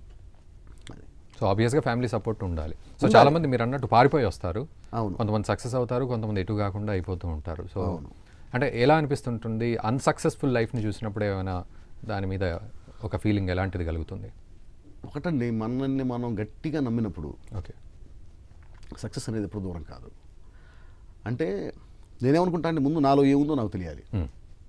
సో ఆబ్వియస్గా ఫ్యామిలీ సపోర్ట్ ఉండాలి సో చాలా మంది మీరు అన్నట్టు పారిపోయి వస్తారు అవును కొంతమంది సక్సెస్ అవుతారు కొంతమంది ఎటు కాకుండా అయిపోతూ ఉంటారు సో అంటే ఎలా అనిపిస్తుంటుంది అన్సక్సెస్ఫుల్ లైఫ్ని చూసినప్పుడు ఏమైనా దాని మీద ఒక ఫీలింగ్ ఎలాంటిది కలుగుతుంది ఒకటండి మనల్ని మనం గట్టిగా నమ్మినప్పుడు ఓకే సక్సెస్ అనేది ఎప్పుడు దూరం కాదు అంటే నేనేమనుకుంటా అంటే ముందు నాలో ఏముందో నాకు తెలియాలి Hmm.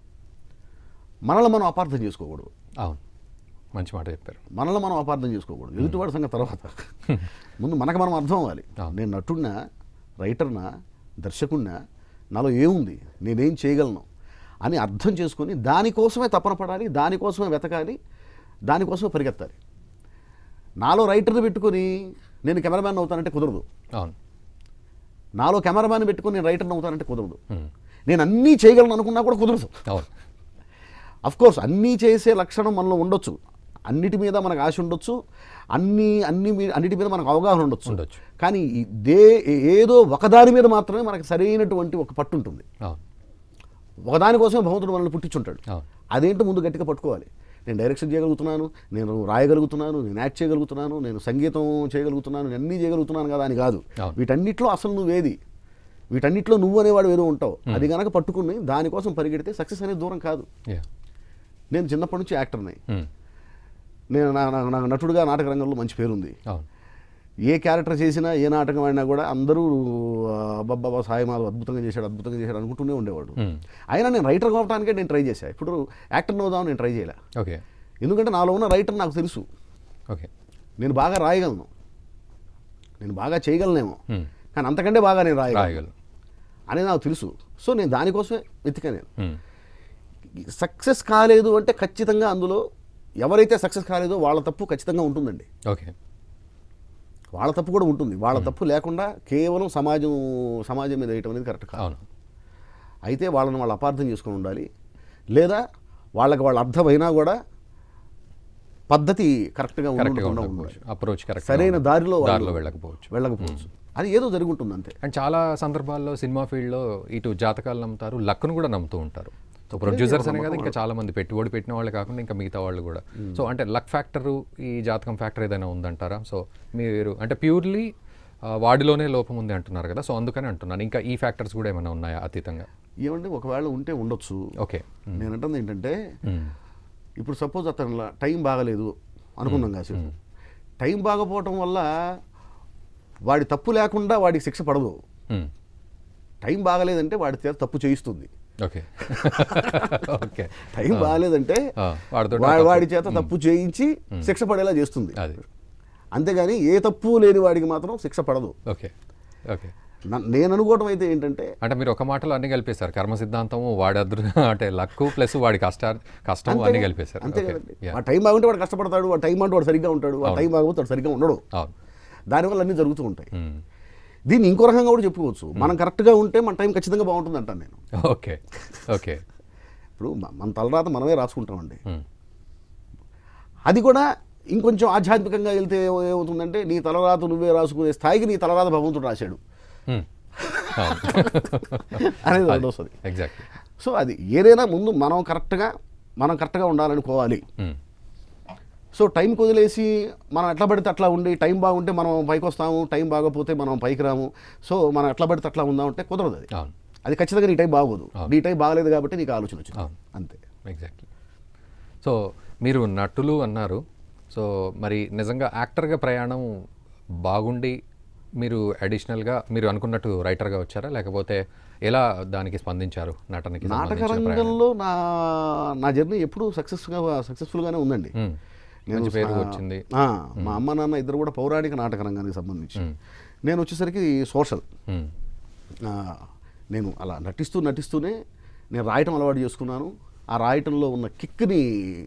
మనల్ని మనం అపార్థం చేసుకోకూడదు అవును మంచి మాట చెప్పారు మనల్ని మనం అపార్థం చేసుకోకూడదు ఎదుటివాడి సంగతి తర్వాత ముందు మనకు మనం అర్థం అవ్వాలి అవును. నేను నటుడినా రైటర్నా దర్శకుడినా నాలో ఏముంది నేనేం చేయగలను అని అర్థం చేసుకొని దానికోసమే తపన పడాలి దానికోసమే వెతకాలి దానికోసమే పరిగెత్తాలి నాలో రైటర్ని పెట్టుకొని నేను కెమెరామ్యాన్ అవుతానంటే కుదరదు అవును నాలో కెమెరామ్యాన్ పెట్టుకొని నేను రైటర్ని అవుతానంటే కుదరదు Hmm. నేను అన్నీ చేయగలను అనుకున్నా కూడా కుదరదు అవును అఫ్ కోర్స్ అన్నీ చేసే లక్షణం మనలో ఉండొచ్చు అన్నిటి మీద మనకు ఆశ ఉండొచ్చు అన్ని అన్ని మీ- అన్నిటి మీద మనకు అవగాహన ఉండొచ్చు ఉండొచ్చు. కానీ ఈ దే ఏదో ఒకదాని మీద మాత్రమే మనకు సరైనటువంటి ఒక పట్టు ఉంటుంది అవును ఒకదానికోసమే భగవంతుడు మనల్ని పుట్టించుంటాడు అవును అదేంటో ముందు గట్టిగా పట్టుకోవాలి నేను డైరెక్షన్ చేయగలుగుతున్నాను నేను రాయగలుగుతున్నాను నేను యాక్ట్ చేయగలుగుతున్నాను నేను సంగీతం చేయగలుగుతున్నాను నేను అన్నీ చేయగలుగుతున్నాను కదా అని కాదు అవును. వీటన్నిటిలో అసలు నువ్వేది వీటన్నిటిలో నువ్వు అనేవాడు ఏదో ఉంటావు అది గనక పట్టుకుని దానికోసం పరిగెడితే సక్సెస్ అనేది దూరం కాదు యా నేను చిన్నప్పటి నుంచి యాక్టర్ని నేను నా నా- నాకు నటుడుగా నాటక రంగంలో మంచి పేరుంది అవును ఏ క్యారెక్టర్ చేసినా ఏ నాటకం ఆడినా కూడా అందరూ అబ్బాబ్బా సాయి మాధవ్ అద్భుతంగా చేశాడు అద్భుతంగా చేశాడు అనుకుంటూనే ఉండేవాడు Hmm. అయినా నేను రైటర్ కావడానికే నేను ట్రై చేశాను ఇప్పుడు యాక్టర్ అవుదామని నేను ట్రై చేయలే ఓకే ఎందుకంటే నాలో ఉన్న రైటర్ నాకు తెలుసు ఓకే నేను బాగా రాయగలను నేను బాగా చేయగలనేమో Hmm. కానీ అంతకంటే బాగా నేను రాయగలను రాయగలరు అనేది నాకు తెలుసు సో నేను దానికోసమే వెతికా నేను Hmm. సక్సెస్ కాలేదు అంటే ఖచ్చితంగా అందులో ఎవరైతే సక్సెస్ కాలేదో వాళ్ళ తప్పు ఖచ్చితంగా ఉంటుందండి ఓకే వాళ్ళ తప్పు కూడా ఉంటుంది వాళ్ళ తప్పు లేకుండా కేవలం సమాజం సమాజం మీద వేయటం అనేది కరెక్ట్ కాదు అవును అయితే వాళ్ళని వాళ్ళు అపార్థం చేసుకొని ఉండాలి లేదా వాళ్ళకి వాళ్ళ అర్థమైనా కూడా పద్ధతి కరెక్ట్గా కరెక్ట్గా ఉండకుండా ఉండకపోవచ్చు ఉండాలి అప్రోచ్ కరెక్ట్ సరైన దారిలో వాళ్ళు దారిలో వెళ్ళకపోవచ్చు వెళ్ళకపోవచ్చు అది ఏదో జరుగుంటుంది అంతే అండ్ చాలా సందర్భాల్లో సినిమా ఫీల్డ్లో ఇటు జాతకాలు నమ్ముతారు లక్ను కూడా నమ్ముతూ ఉంటారు సో ప్రొడ్యూసర్స్ అనే కదా ఇంకా చాలా మంది పెట్టుబడి పెట్టిన వాళ్ళు కాకుండా ఇంకా మిగతా వాళ్ళు కూడా సో అంటే లక్ ఫ్యాక్టర్ ఈ జాతకం ఫ్యాక్టర్ ఏదైనా ఉందంటారా సో మీరు అంటే ప్యూర్లీ వాడిలోనే లోపం ఉంది అంటున్నారు కదా సో అందుకని అంటున్నాను ఇంకా ఈ ఫ్యాక్టర్స్ కూడా ఏమైనా ఉన్నాయా అతీతంగా ఏమంటే ఒకవేళ ఉంటే ఉండొచ్చు ఓకే నేను అంటుంది ఏంటంటే ఇప్పుడు సపోజ్ అతను లా- టైం బాగలేదు అనుకుందాం కాసేపు టైం బాగపోవటం వల్ల వాడి తప్పు లేకుండా వాడికి శిక్ష పడదు టైం బాగలేదంటే వాడి చేత తప్పు చేయిస్తుంది ఓకే ఓకే టైం బాగలేదంటే ఆ, వాడితో వా- వాడి చేత తప్పు చేయించి శిక్ష పడేలా చేస్తుంది అది అంతేగాని ఏ తప్పు లేని వాడికి మాత్రం శిక్ష పడదు ఓకే ఓకే న- నేను అనుకోవటం అయితే ఏంటంటే అంటే మీరు ఒక మాటలో అన్ని కలిపేశారు కర్మ సిద్ధాంతము వాడి అదృ అంటే లక్కు ప్లస్ వాడి కష్ట కష్టం అన్ని అంతే కలిపేశారు అంతే ఓకే కదండి యా వాడు టైం బాగుంటే వాడు కష్టపడతాడు వాడు టైం అంటే వాడు సరిగ్గా ఉంటాడు వాడు టైం బాగపోతే వాడు సరిగ్గా ఉండడు అవును దానివల్ల అన్నీ జరుగుతూ ఉంటాయి మ్మ్. దీన్ని ఇంకో రకంగా కూడా చెప్పుకోవచ్చు మనం కరెక్ట్గా ఉంటే మన టైం ఖచ్చితంగా బాగుంటుంది అంటాను నేను ఓకే ఓకే ఇప్పుడు మ- మన తలరాత మనమే రాసుకుంటామండి మ్మ్. అది కూడా ఇంకొంచెం ఆధ్యాత్మికంగా వెళ్తే ఏ- ఏమవుతుందంటే నీ తలరాత నువ్వే రాసుకునే స్థాయికి నీ తలరాత భగవంతుడు రాశాడు మ్మ్. అవును అనేది ఒకటి వస్తుంది ఎగ్జాక్ట్లీ సో అది ఏదైనా ముందు మనం కరెక్ట్గా మనం కరెక్ట్గా ఉండాలనుకోవాలి సో టైం వదిలేసి మనం ఎట్లా పడితే అట్లా ఉండి టైం బాగుంటే మనం పైకి వస్తాము టైం బాగపోతే మనం పైకి రాము సో మనం ఎట్లా పడితే అట్లా ఉందామంటే కుదరదు అది అవును అది ఖచ్చితంగా నీ టైం బాగోదు అవును. నీ టైం బాగలేదు కాబట్టి నీకు ఆలోచన వచ్చింది అవును. అంతే ఎగ్జాక్ట్లీ సో మీరు నటులు అన్నారు సో మరి నిజంగా యాక్టర్గా ప్రయాణం బాగుండి మీరు అడిషనల్గా మీరు అనుకున్నట్టు రైటర్గా వచ్చారా లేకపోతే ఎలా దానికి స్పందించారు నటనకి నాటక సంబంధించిన ప్రయాణం? రంగంలో నా నా జర్నీ ఎప్పుడూ సక్సెస్గా సక్సెస్ఫుల్గానే ఉందండి మ్మ్. నేను మంచి పేరు సా- వచ్చింది ఆ, మా అమ్మ నాన్న ఇద్దరు కూడా పౌరాణిక నాటక రంగానికి సంబంధించి నేను వచ్చేసరికి సోషల్ మ్మ్. ఆ, నేను అలా నటిస్తూ నటిస్తూనే నేను రాయటం అలవాటు చేసుకున్నాను ఆ రాయటంలో ఉన్న కిక్ని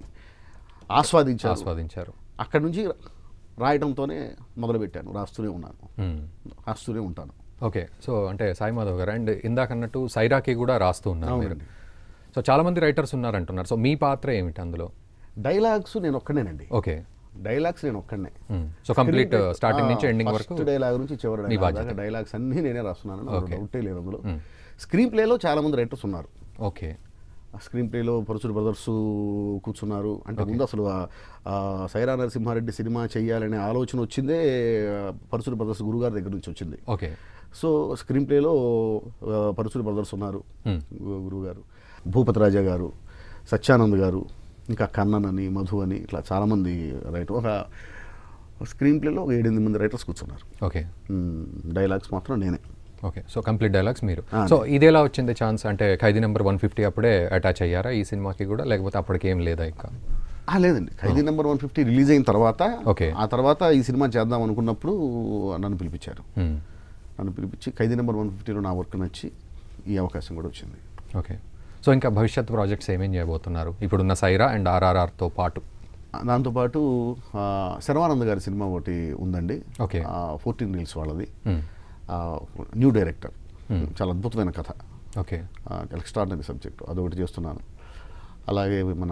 ఆస్వాదించాను ఆస్వాదించారు అక్కడి నుంచి రాయటంతోనే మొదలుపెట్టాను రాస్తూనే ఉన్నాను మ్మ్. రాస్తూనే ఉంటాను ఓకే సో అంటే సాయి మాధవ్ గారు అండ్ ఇందాక అన్నట్టు సైరాకి కూడా రాస్తూ ఉన్నారు మీరు అవునండి. సో చాలా మంది రైటర్స్ ఉన్నారంటున్నారు సో మీ పాత్ర ఏమిటి అందులో డైలాగ్స్ నేను ఒక్కడేనండి ఓకే డైలాగ్స్ నేను ఒక్కడనే సో కంప్లీట్ స్టార్టింగ్ నుంచి ఎండింగ్ వరకు ఫస్ట్ డైలాగ్ నుంచి చివరి మీ డైలాగ్ బాధ్యత. దాకా డైలాగ్స్ అన్నీ నేనే రాస్తున్నాను నాకు Okay. డౌటే లేదు అందులో స్క్రీన్ ప్లేలో చాలా మంది రైటర్స్ ఉన్నారు ఓకే ఆ స్క్రీన్ ప్లేలో పరుచూరు బ్రదర్స్ కూర్చున్నారు అంటే ముందు అసలు ఆ- ఆ సైరా నరసింహారెడ్డి సినిమా చేయాలనే ఆలోచన వచ్చిందే ఆ, పరుచూరు బ్రదర్స్ గురుగారి దగ్గర నుంచి వచ్చింది ఓకే సో స్క్రీన్ ప్లేలో ఆ, పరుచూరు బ్రదర్స్ ఉన్నారు Hmm. గు- గురువుగారు భూపతి రాజా గారు సత్యానంద్ గారు ఇంకా కన్నన్ అని మధు అని ఇట్లా చాలామంది రైటర్ ఒక స్క్రీన్ ప్లేలో ఒక ఏడెనిమిది మంది రైటర్స్ కూర్చున్నారు ఓకే డైలాగ్స్ మాత్రం నేనే ఓకే సో కంప్లీట్ డైలాగ్స్ మీరు ఆ. సో ఇది ఎలా వచ్చింది ఛాన్స్ అంటే ఖైదీ నెంబర్ వన్ ఫిఫ్టీ అప్పుడే అటాచ్ అయ్యారా ఈ సినిమాకి కూడా లేకపోతే అప్పటికి ఏం లేదా ఇంకా ఆ, లేదండి Khaidi number one fifty release అయిన తర్వాత Okay. ఆ తర్వాత ఈ సినిమా చేద్దాం అనుకున్నప్పుడు నన్ను పిలిపించారు మ్మ్. నన్ను పిలిపించి ఖైదీ నెంబర్ వన్ ఫిఫ్టీలో నా వర్క్ నచ్చి ఈ అవకాశం కూడా వచ్చింది ఓకే సో ఇంకా భవిష్యత్ ప్రాజెక్ట్స్ ఏమేం చేయబోతున్నారు ఇప్పుడున్న సైరా అండ్ ఆర్ఆర్ఆర్తో పాటు దాంతోపాటు ఆ, శర్వానంద్ గారి సినిమా ఒకటి ఉందండి Okay. ఫోర్టీన్ రీల్స్ వాళ్ళది Hmm. ఆ, న్యూ డైరెక్టర్ చాలా అద్భుతమైన కథ ఓకే ఎక్స్ట్రాడినరీ సబ్జెక్ట్ అదొకటి చేస్తున్నాను అలాగే మన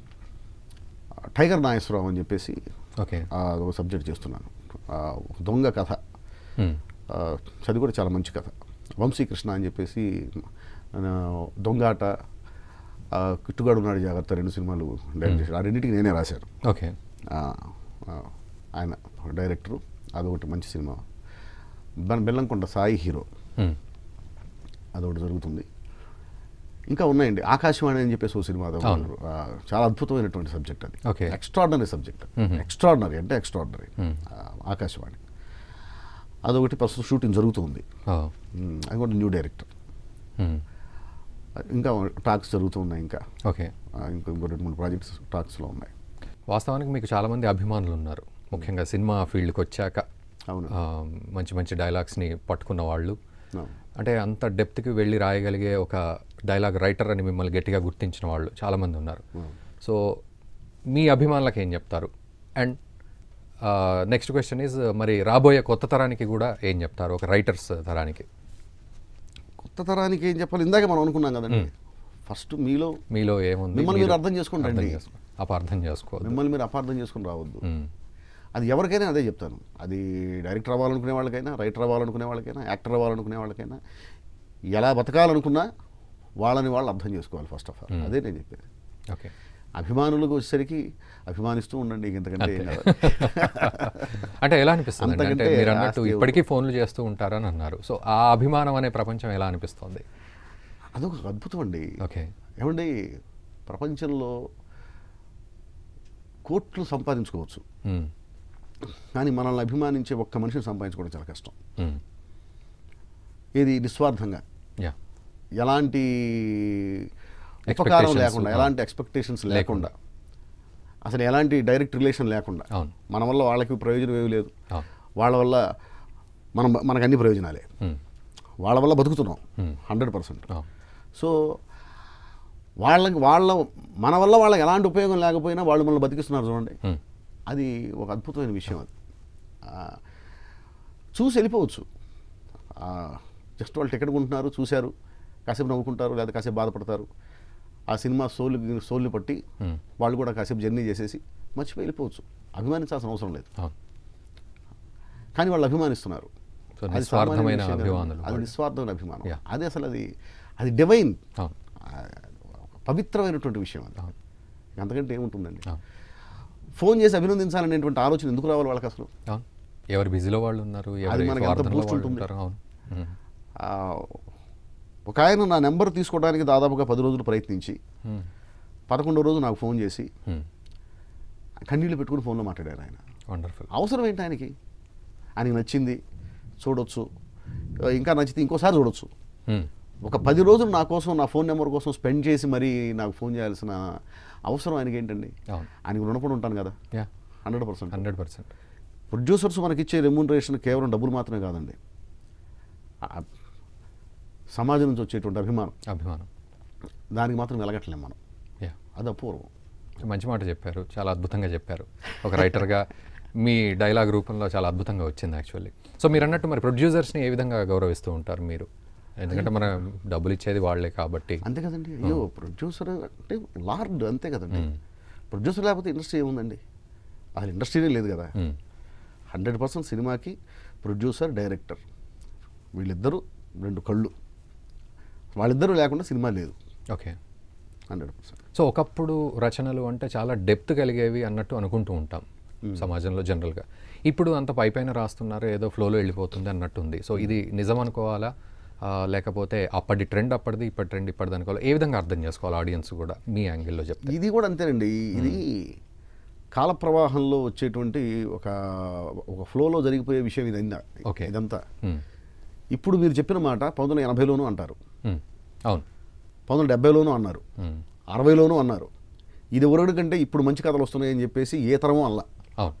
టైగర్ నాగేశ్వరరావు అని చెప్పేసి ఓకే ఆ, అదొక సబ్జెక్ట్ చేస్తున్నాను ఆ, ఒక దొంగ కథ Hmm. ఆ, చదివి కూడా చాలా మంచి కథ వంశీకృష్ణ అని చెప్పేసి ఆ, దొంగాట ఆ, కిట్టుగాడు ఉన్నాడు జాగ్రత్త రెండు సినిమాలు డైరెక్ట్ చేశాడు ఆ రెండింటికి నేనే రాశాను ఓకే ఆ, ఆ, ఆయన డైరెక్టరు అదొకటి మంచి సినిమా బె- బెల్లంకొండ సాయి హీరో Hmm. అదొకటి జరుగుతుంది ఇంకా ఉన్నాయండి ఆకాశవాణి అని చెప్పేసి ఓ సినిమా అదొకటి. అవును. ఆ, చాలా అద్భుతమైనటువంటి సబ్జెక్ట్ అది Okay. Extraordinary subject Mhm. Extraordinary అంటే ఎక్స్ట్రాడినరీ Hmm. ఆకాశవాణి అదొకటి ప్రస్తుతం షూటింగ్ జరుగుతుంది ఓ. ఉమ్, అది కూడా న్యూ డైరెక్టర్ Hmm. ఇంకా టాక్స్ జరుగుతూ ఉన్నాయి ఇంకా ఓకే ఆ, ఇంకో ఇంకో రెండు మూడు ప్రాజెక్ట్స్ టాక్స్లో ఉన్నాయి వాస్తవానికి మీకు చాలామంది అభిమానులు ఉన్నారు ముఖ్యంగా సినిమా ఫీల్డ్కి వచ్చాక అవును ఆ, మంచి మంచి డైలాగ్స్ని పట్టుకున్న వాళ్ళు అవును. అంటే అంత డెప్త్కి వెళ్ళి రాయగలిగే ఒక డైలాగ్ రైటర్ అని మిమ్మల్ని గట్టిగా గుర్తించిన వాళ్ళు చాలామంది ఉన్నారు సో మీ అభిమానులకు ఏం చెప్తారు అండ్ నెక్స్ట్ క్వశ్చన్ ఈజ్ మరి రాబోయే కొత్త తరానికి కూడా ఏం చెప్తారు ఒక రైటర్స్ తరానికి కొత్త తరానికి ఏం చెప్పాలి ఇందాక మనం అనుకున్నాం కదండి ఫస్ట్ మీలో మీలో ఏముంది మిమ్మల్ని మీరు మీరు అర్థం చేసుకోండి అర్థం రండి. చేసుకో అపార్థం చేసుకోవద్దు మిమ్మల్ని మీరు అపార్థం చేసుకుని రావద్దు మ్మ్. అది ఎవరికైనా అదే చెప్తాను అది డైరెక్టర్ అవ్వాలనుకునే వాళ్ళకైనా రైటర్ అవ్వాలనుకునే వాళ్ళకైనా యాక్టర్ అవ్వాలనుకునే వాళ్ళకైనా ఎలా బతకాలనుకున్నా వాళ్ళని వాళ్ళు అర్థం చేసుకోవాలి ఫస్ట్ ఆఫ్ ఆల్ అదే నేను చెప్పేది ఓకే అభిమానులకు వచ్చేసరికి అభిమానిస్తూ ఉండండి ఇంక ఇంతకంటే ఏం కాదు. అంటే ఎలా అనిపిస్తుంది అంటే అంతకంటే మీరు అన్నట్టు ఆస్తి ఇప్పటికీ ఫోన్లు చేస్తూ ఉంటారని అన్నారు సో ఆ అభిమానం అనే ప్రపంచం ఎలా అనిపిస్తుంది అదొక అద్భుతం అండి ఓకే ఏమండి ప్రపంచంలో కోట్లు సంపాదించుకోవచ్చు మ్మ్. కానీ మనల్ని అభిమానించే ఒక్క మనిషిని సంపాదించుకోవడం చాలా కష్టం మ్మ్. ఏది నిస్వార్థంగా యా ఎలాంటి ఉపకారం Expectations, లేకుండా ఆ. ఎలాంటి ఎక్స్పెక్టేషన్స్ లేకుండా లేకుండా. అసలు ఎలాంటి డైరెక్ట్ రిలేషన్ లేకుండా అవును మన వల్ల వాళ్ళకి ప్రయోజనం ఏమీ లేదు అవును వాళ్ళ వల్ల మనం మనకు అన్ని ప్రయోజనాలే మ్మ్. వాళ్ళ వల్ల బతుకుతున్నాం Hmm. హండ్రెడ్ పర్సెంట్ అవును సో వాళ్ళకి వాళ్ళ మన వల్ల వాళ్ళకి ఎలాంటి ఉపయోగం లేకపోయినా వాళ్ళు మనల్ని బతికిస్తున్నారు చూడండి మ్మ్. అది ఒక అద్భుతమైన విషయం అది ఆ, చూసి వెళ్ళిపోవచ్చు జస్ట్ వాళ్ళు టికెట్ కొంటున్నారు చూశారు కాసేపు నవ్వుకుంటారు లేదా కాసేపు బాధపడతారు ఆ సినిమా సోలు సోల్ని పట్టి మ్మ్. వాళ్ళు కూడా కాసేపు జర్నీ చేసేసి మర్చిపోయి వెళ్ళిపోవచ్చు అభిమానించాల్సిన అవసరం లేదు అవును కానీ వాళ్ళు అభిమానిస్తున్నారు సో అది నిస్వార్థమైన సామాన్య విషయం కాదు. అభిమానులు అది వాళ్ళు. నిస్వార్థమైన అభిమానం Yeah. అది అసలు అది అది డివైన్ అవును పవిత్రమైనటువంటి విషయం అది అవును అంతకంటే ఏముంటుందండి అవును ఫోన్ చేసి అభినందించాలనేటువంటి ఆలోచన ఎందుకు రావాలి వాళ్ళకి అసలు అవును ఎవరి బిజీలో వాళ్ళు ఉన్నారు ఎవరి మనకి ఎంత స్వార్థంలో boost వాళ్ళు ఉంటుంది. ఉంటారు అవును మ్మ్. ఆ, ఒక ఆయన నా నెంబర్ తీసుకోవడానికి దాదాపుగా పది రోజులు ప్రయత్నించి మ్మ్. పదకొండో రోజు నాకు ఫోన్ చేసి మ్మ్. కన్నీళ్ళు పెట్టుకుని ఫోన్లో మాట్లాడారు ఆయన వండర్ఫుల్ అవసరం ఏంటి ఆయనకి ఆయనకి నచ్చింది చూడొచ్చు ఇంకా నచ్చితే ఇంకోసారి చూడొచ్చు మ్మ్. ఒక పది రోజులు నా కోసం నా ఫోన్ నెంబర్ కోసం స్పెండ్ చేసి మరీ నాకు ఫోన్ చేయాల్సిన అవసరం ఆయనకి ఏంటండి అవును ఆయనకి రుణపడి ఉంటాను కదా yeah hundred percent hundred percent producers మనకి ఇచ్చే రెమ్యూనరేషన్ కేవలం డబ్బులు మాత్రమే కాదండి ఆ సమాజం నుంచి వచ్చేటువంటి అభిమానం అభిమానం దానికి మాత్రం వెలగట్లేం మనం యా అది అపూర్వం మంచి మాట చెప్పారు చాలా అద్భుతంగా చెప్పారు ఒక రైటర్గా మీ డైలాగ్ రూపంలో చాలా అద్భుతంగా వచ్చింది యాక్చువల్లీ సో మీరు అన్నట్టు మరి ప్రొడ్యూసర్స్ని ఏ విధంగా గౌరవిస్తూ ఉంటారు మీరు ఎందుకంటే మన డబ్బులు ఇచ్చేది వాళ్ళే కాబట్టి అంతే కదండి అయ్యో ప్రొడ్యూసర్ అంటే లార్డ్ అంతే కదండి ప్రొడ్యూసర్ లేకపోతే ఇండస్ట్రీ ఏముందండి అసలు ఇండస్ట్రీనే లేదు కదా మ్మ్. హండ్రెడ్ పర్సెంట్ సినిమాకి ప్రొడ్యూసర్ డైరెక్టర్ వీళ్ళిద్దరూ రెండు కళ్ళు వాళ్ళిద్దరూ లేకుండా సినిమా లేదు ఓకే హండ్రెడ్ పర్సెంట్ సో ఒకప్పుడు రచనలు అంటే చాలా డెప్త్ కలిగేవి అన్నట్టు అనుకుంటూ ఉంటాం సమాజంలో జనరల్గా ఇప్పుడు అంత పైపైన రాస్తున్నారు ఏదో ఫ్లోలో వెళ్ళిపోతుంది అన్నట్టు ఉంది సో ఇది నిజం అనుకోవాలా ఆ, లేకపోతే అప్పటి ట్రెండ్ అప్పటిది ఇప్పటి ట్రెండ్ ఇప్పటిది అనుకోవాలి ఏ విధంగా అర్థం చేసుకోవాలి ఆడియన్స్ కూడా మీ యాంగిల్లో చెప్తే ఇది కూడా అంతేనండి ఇది కాల ప్రవాహంలో వచ్చేటువంటి ఒక ఒక ఫ్లోలో జరిగిపోయే విషయం ఇదంతా Okay. ఇదంతా మ్మ్. ఇప్పుడు మీరు చెప్పిన మాట పంతొమ్మిది వందల ఎనభైలోనూ అంటారు మ్మ్. అవును పంతొమ్మిది వందల డెబ్బైలోనూ అన్నారు మ్మ్. అరవైలోనూ అన్నారు ఇది ఎవరి కంటే ఇప్పుడు మంచి కథలు వస్తున్నాయని చెప్పేసి ఏ తరమో అల్లా అవును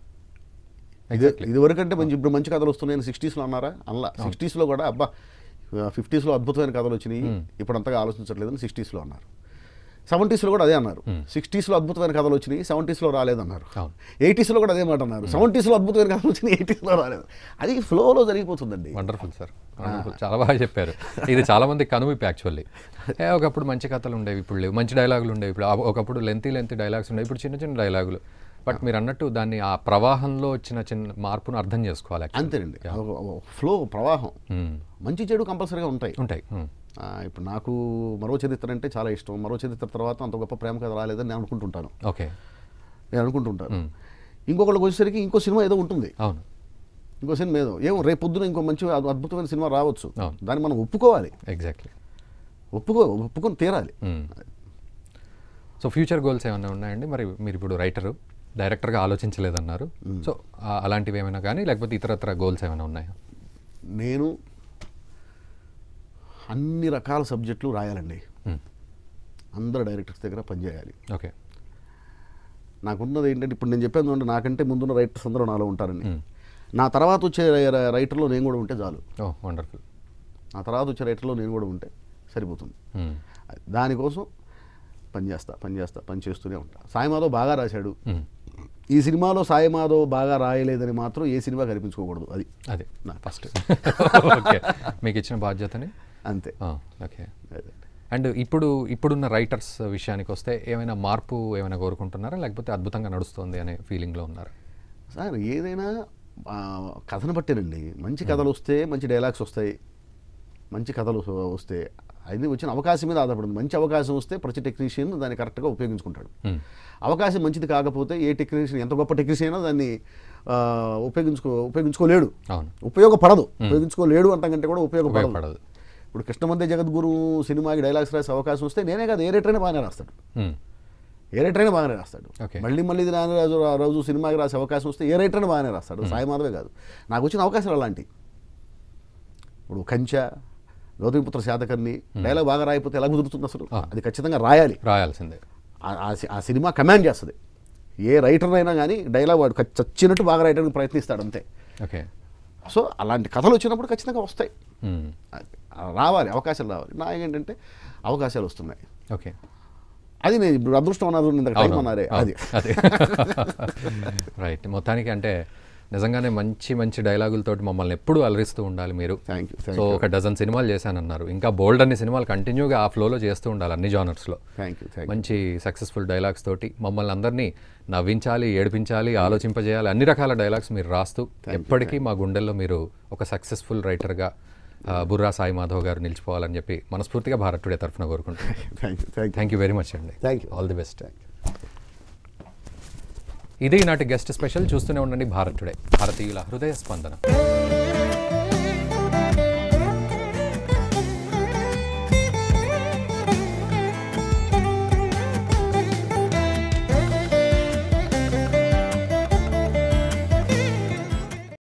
ఇది ఇది వరకంటే మంచి ఇప్పుడు మంచి కథలు వస్తున్నాయని సిక్స్టీస్లో అన్నారా అల్లా సిక్స్టీస్లో కూడా అబ్బా ఫిఫ్టీస్లో అద్భుతమైన కథలు వచ్చినాయి ఇప్పుడు అంతగా ఆలోచించట్లేదని సిక్స్టీస్లో అన్నారు సెవెంటీస్లో కూడా అదే అన్నారు సిక్స్టీస్లో అద్భుతమైన కథలు వచ్చినాయి సెవెంటీస్లో రాలేదన్నారు అవును. ఎయిటీస్లో కూడా అదే మాట అన్నారు సెవెంటీస్లో అద్భుతమైన కథలు వచ్చినాయి ఎయిటీస్లో రాలేదు అది ఫ్లోలో జరిగిపోతుందండి వండర్ఫుల్ సార్ వండర్ఫుల్ చాలా బాగా చెప్పారు ఇది చాలా మంది కనువిప్పు యాక్చువల్లీ ఏ ఒకప్పుడు మంచి కథలు ఉండేవి ఇప్పుడు లేవు మంచి డైలాగులు ఉండేవి ఇప్పుడు ఆ- ఒకప్పుడు లెంతీ లెంతీ డైలాగ్స్ ఉండేవి ఇప్పుడు చిన్న చిన్న డైలాగులు బట్ మీరు అన్నట్టు దాన్ని ఆ ప్రవాహంలో వచ్చిన చిన్న మార్పును అర్థం చేసుకోవాలి actually. అంతేనండి ఫ్లో ప్రవాహం మ్మ్. మంచి చెడు కంపల్సరీగా ఉంటాయి ఉంటాయి మ్మ్. ఆ, ఇప్పుడు నాకు మరో చరిత్ర అంటే చాలా ఇష్టం మరో చరిత్ర తర్వాత అంత గొప్ప ప్రేమ కథ రాలేదని నేను అనుకుంటుంటాను ఓకే నేను అనుకుంటుంటాను ఇంకొకళ్ళకి వచ్చేసరికి ఇంకో సినిమా ఏదో ఉంటుంది అవును ఇంకో సినిమా ఏదో ఏమో రేపు పొద్దున ఇంకో మంచి అద్భు- అద్భుతమైన సినిమా రావచ్చు అవును. దాన్ని మనం ఒప్పుకోవాలి ఎగ్జాక్ట్లీ ఒప్పుకో ఒప్పుకొని తీరాలి సో ఫ్యూచర్ గోల్స్ ఏమైనా ఉన్నాయండి మరి మీరు ఇప్పుడు రైటరు డైరెక్టర్గా ఆలోచించలేదన్నారు సో ఆ- అలాంటివి ఏమైనా కానీ లేకపోతే ఇతరత్ర గోల్స్ ఏమైనా ఉన్నాయా నేను అన్ని రకాల సబ్జెక్టులు రాయాలండి మ్మ్. అందరు డైరెక్టర్స్ దగ్గర పనిచేయాలి ఓకే నాకున్నది ఏంటంటే ఇప్పుడు నేను చెప్పాను చూడండి నాకంటే ముందున్న రైటర్స్ అందరూ నాలో ఉంటారని నా తర్వాత వచ్చే రై- రైటర్లో నేను కూడా ఉంటే చాలు ఓ వండర్ఫుల్ నా తర్వాత వచ్చే రైటర్లో నేను కూడా ఉంటే సరిపోతుంది దానికోసం పని చేస్తా పని చేస్తా పని చేస్తూనే ఉంటా సాయి మాధవ్ బాగా రాశాడు ఈ సినిమాలో సాయి మాధవ్ బాగా రాయలేదని మాత్రం ఏ సినిమా కనిపించుకోకూడదు అది అదే నా ఫస్ట్ ఓకే మీకు ఇచ్చిన బాధ్యతని అంతే ఓకే అదే. అండ్ ఇప్పుడు ఇప్పుడున్న రైటర్స్ విషయానికి వస్తే ఏమైనా మార్పు ఏమైనా కోరుకుంటున్నారా లేకపోతే అద్భుతంగా నడుస్తుంది అనే ఫీలింగ్లో ఉన్నారా సార్ ఏదైనా ఆ, కథను బట్టేనండి మంచి కథలు వస్తే మంచి డైలాగ్స్ వస్తాయి మంచి కథలు వస్తే అది వచ్చిన అవకాశం మీద ఆధారపడింది మంచి అవకాశం వస్తే ప్రతి టెక్నీషియన్ దాన్ని కరెక్ట్గా ఉపయోగించుకుంటాడు Hmm. అవకాశం మంచిది కాకపోతే ఏ టెక్నీషియన్ ఎంత గొప్ప టెక్నీషియన్ అయినా దాన్ని ఆ, ఉపయోగించుకో ఉపయోగించుకోలేడు అవును ఉపయోగపడదు ఉపయోగించుకోలేడు అంటాకంటే కూడా ఉపయోగపడదు ఉపయోగపడదు ఇప్పుడు కృష్ణమందే జగద్గురు సినిమాకి డైలాగ్స్ రాసే అవకాశం వస్తే నేనే కాదు ఏ రైటర్నే బాగానే రాస్తాడు మ్మ్. ఏ రైటర్నే బాగానే రాస్తాడు Okay. మళ్ళీ మళ్ళీ ఇది నాగరాజు రా- రోజు సినిమాకి రాసే అవకాశం వస్తే ఏ రైటర్ని బాగానే రాస్తాడు సాయి మాధవే కాదు నాకు వచ్చిన అవకాశాలు అలాంటి ఇప్పుడు కంచె గౌతమిపుత్ర శాతకర్ణి డైలాగ్ బాగా రాయిపోతే ఎలా కుదురుతుంది అసలు ఆ. అది ఖచ్చితంగా రాయాలి రాయాల్సిందే ఆ- ఆ సి- ఆ సినిమా కమాండ్ చేస్తుంది ఏ రైటర్ అయినా కానీ డైలాగ్ వాడు ఖచ్చి- చచ్చినట్టు బాగా రాయడానికి ప్రయత్నిస్తాడు అంతే ఓకే సో అలాంటి కథలు వచ్చినప్పుడు ఖచ్చితంగా వస్తాయి మ్మ్. అది రావాలి అవకాశాలు రావాలి నా ఏంటంటే అవకాశాలు వస్తున్నాయి ఓకే అది నేను ఇప్పుడు అదృష్టం అన్నారు ఇందాక టైం అవును, అన్నారే అవును, అది అదే రైట్ మొత్తానికి అంటే నిజంగానే మంచి మంచి డైలాగులతోటి మమ్మల్ని ఎప్పుడూ అలరిస్తూ ఉండాలి మీరు thank you thank so you ఒక డజన్ సినిమాలు చేశానన్నారు ఇంకా బోల్డ్ అన్ని సినిమాలు కంటిన్యూగా ఆ ఫ్లోలో చేస్తూ ఉండాలి అన్ని జానర్స్లో థ్యాంక్ యూ థ్యాంక్ యూ మంచి సక్సెస్ఫుల్ డైలాగ్స్ తోటి మమ్మల్ని అందరినీ నవ్వించాలి ఏడిపించాలి ఆలోచింపజేయాలి అన్ని రకాల డైలాగ్స్ మీరు రాస్తూ ఎప్పటికీ మా గుండెల్లో మీరు ఒక సక్సెస్ఫుల్ రైటర్గా బుర్రా సాయి మాధవ్ గారు నిలిచిపోవాలని చెప్పి మనస్ఫూర్తిగా భారత్ టుడే తరఫున కోరుకుంటున్నాను thank you thank you thank you very much అండి Thank you. All the best ఇది ఈనాటి గెస్ట్ స్పెషల్ చూస్తూనే ఉండండి భారత్ టుడే భారతీయుల హృదయ స్పందన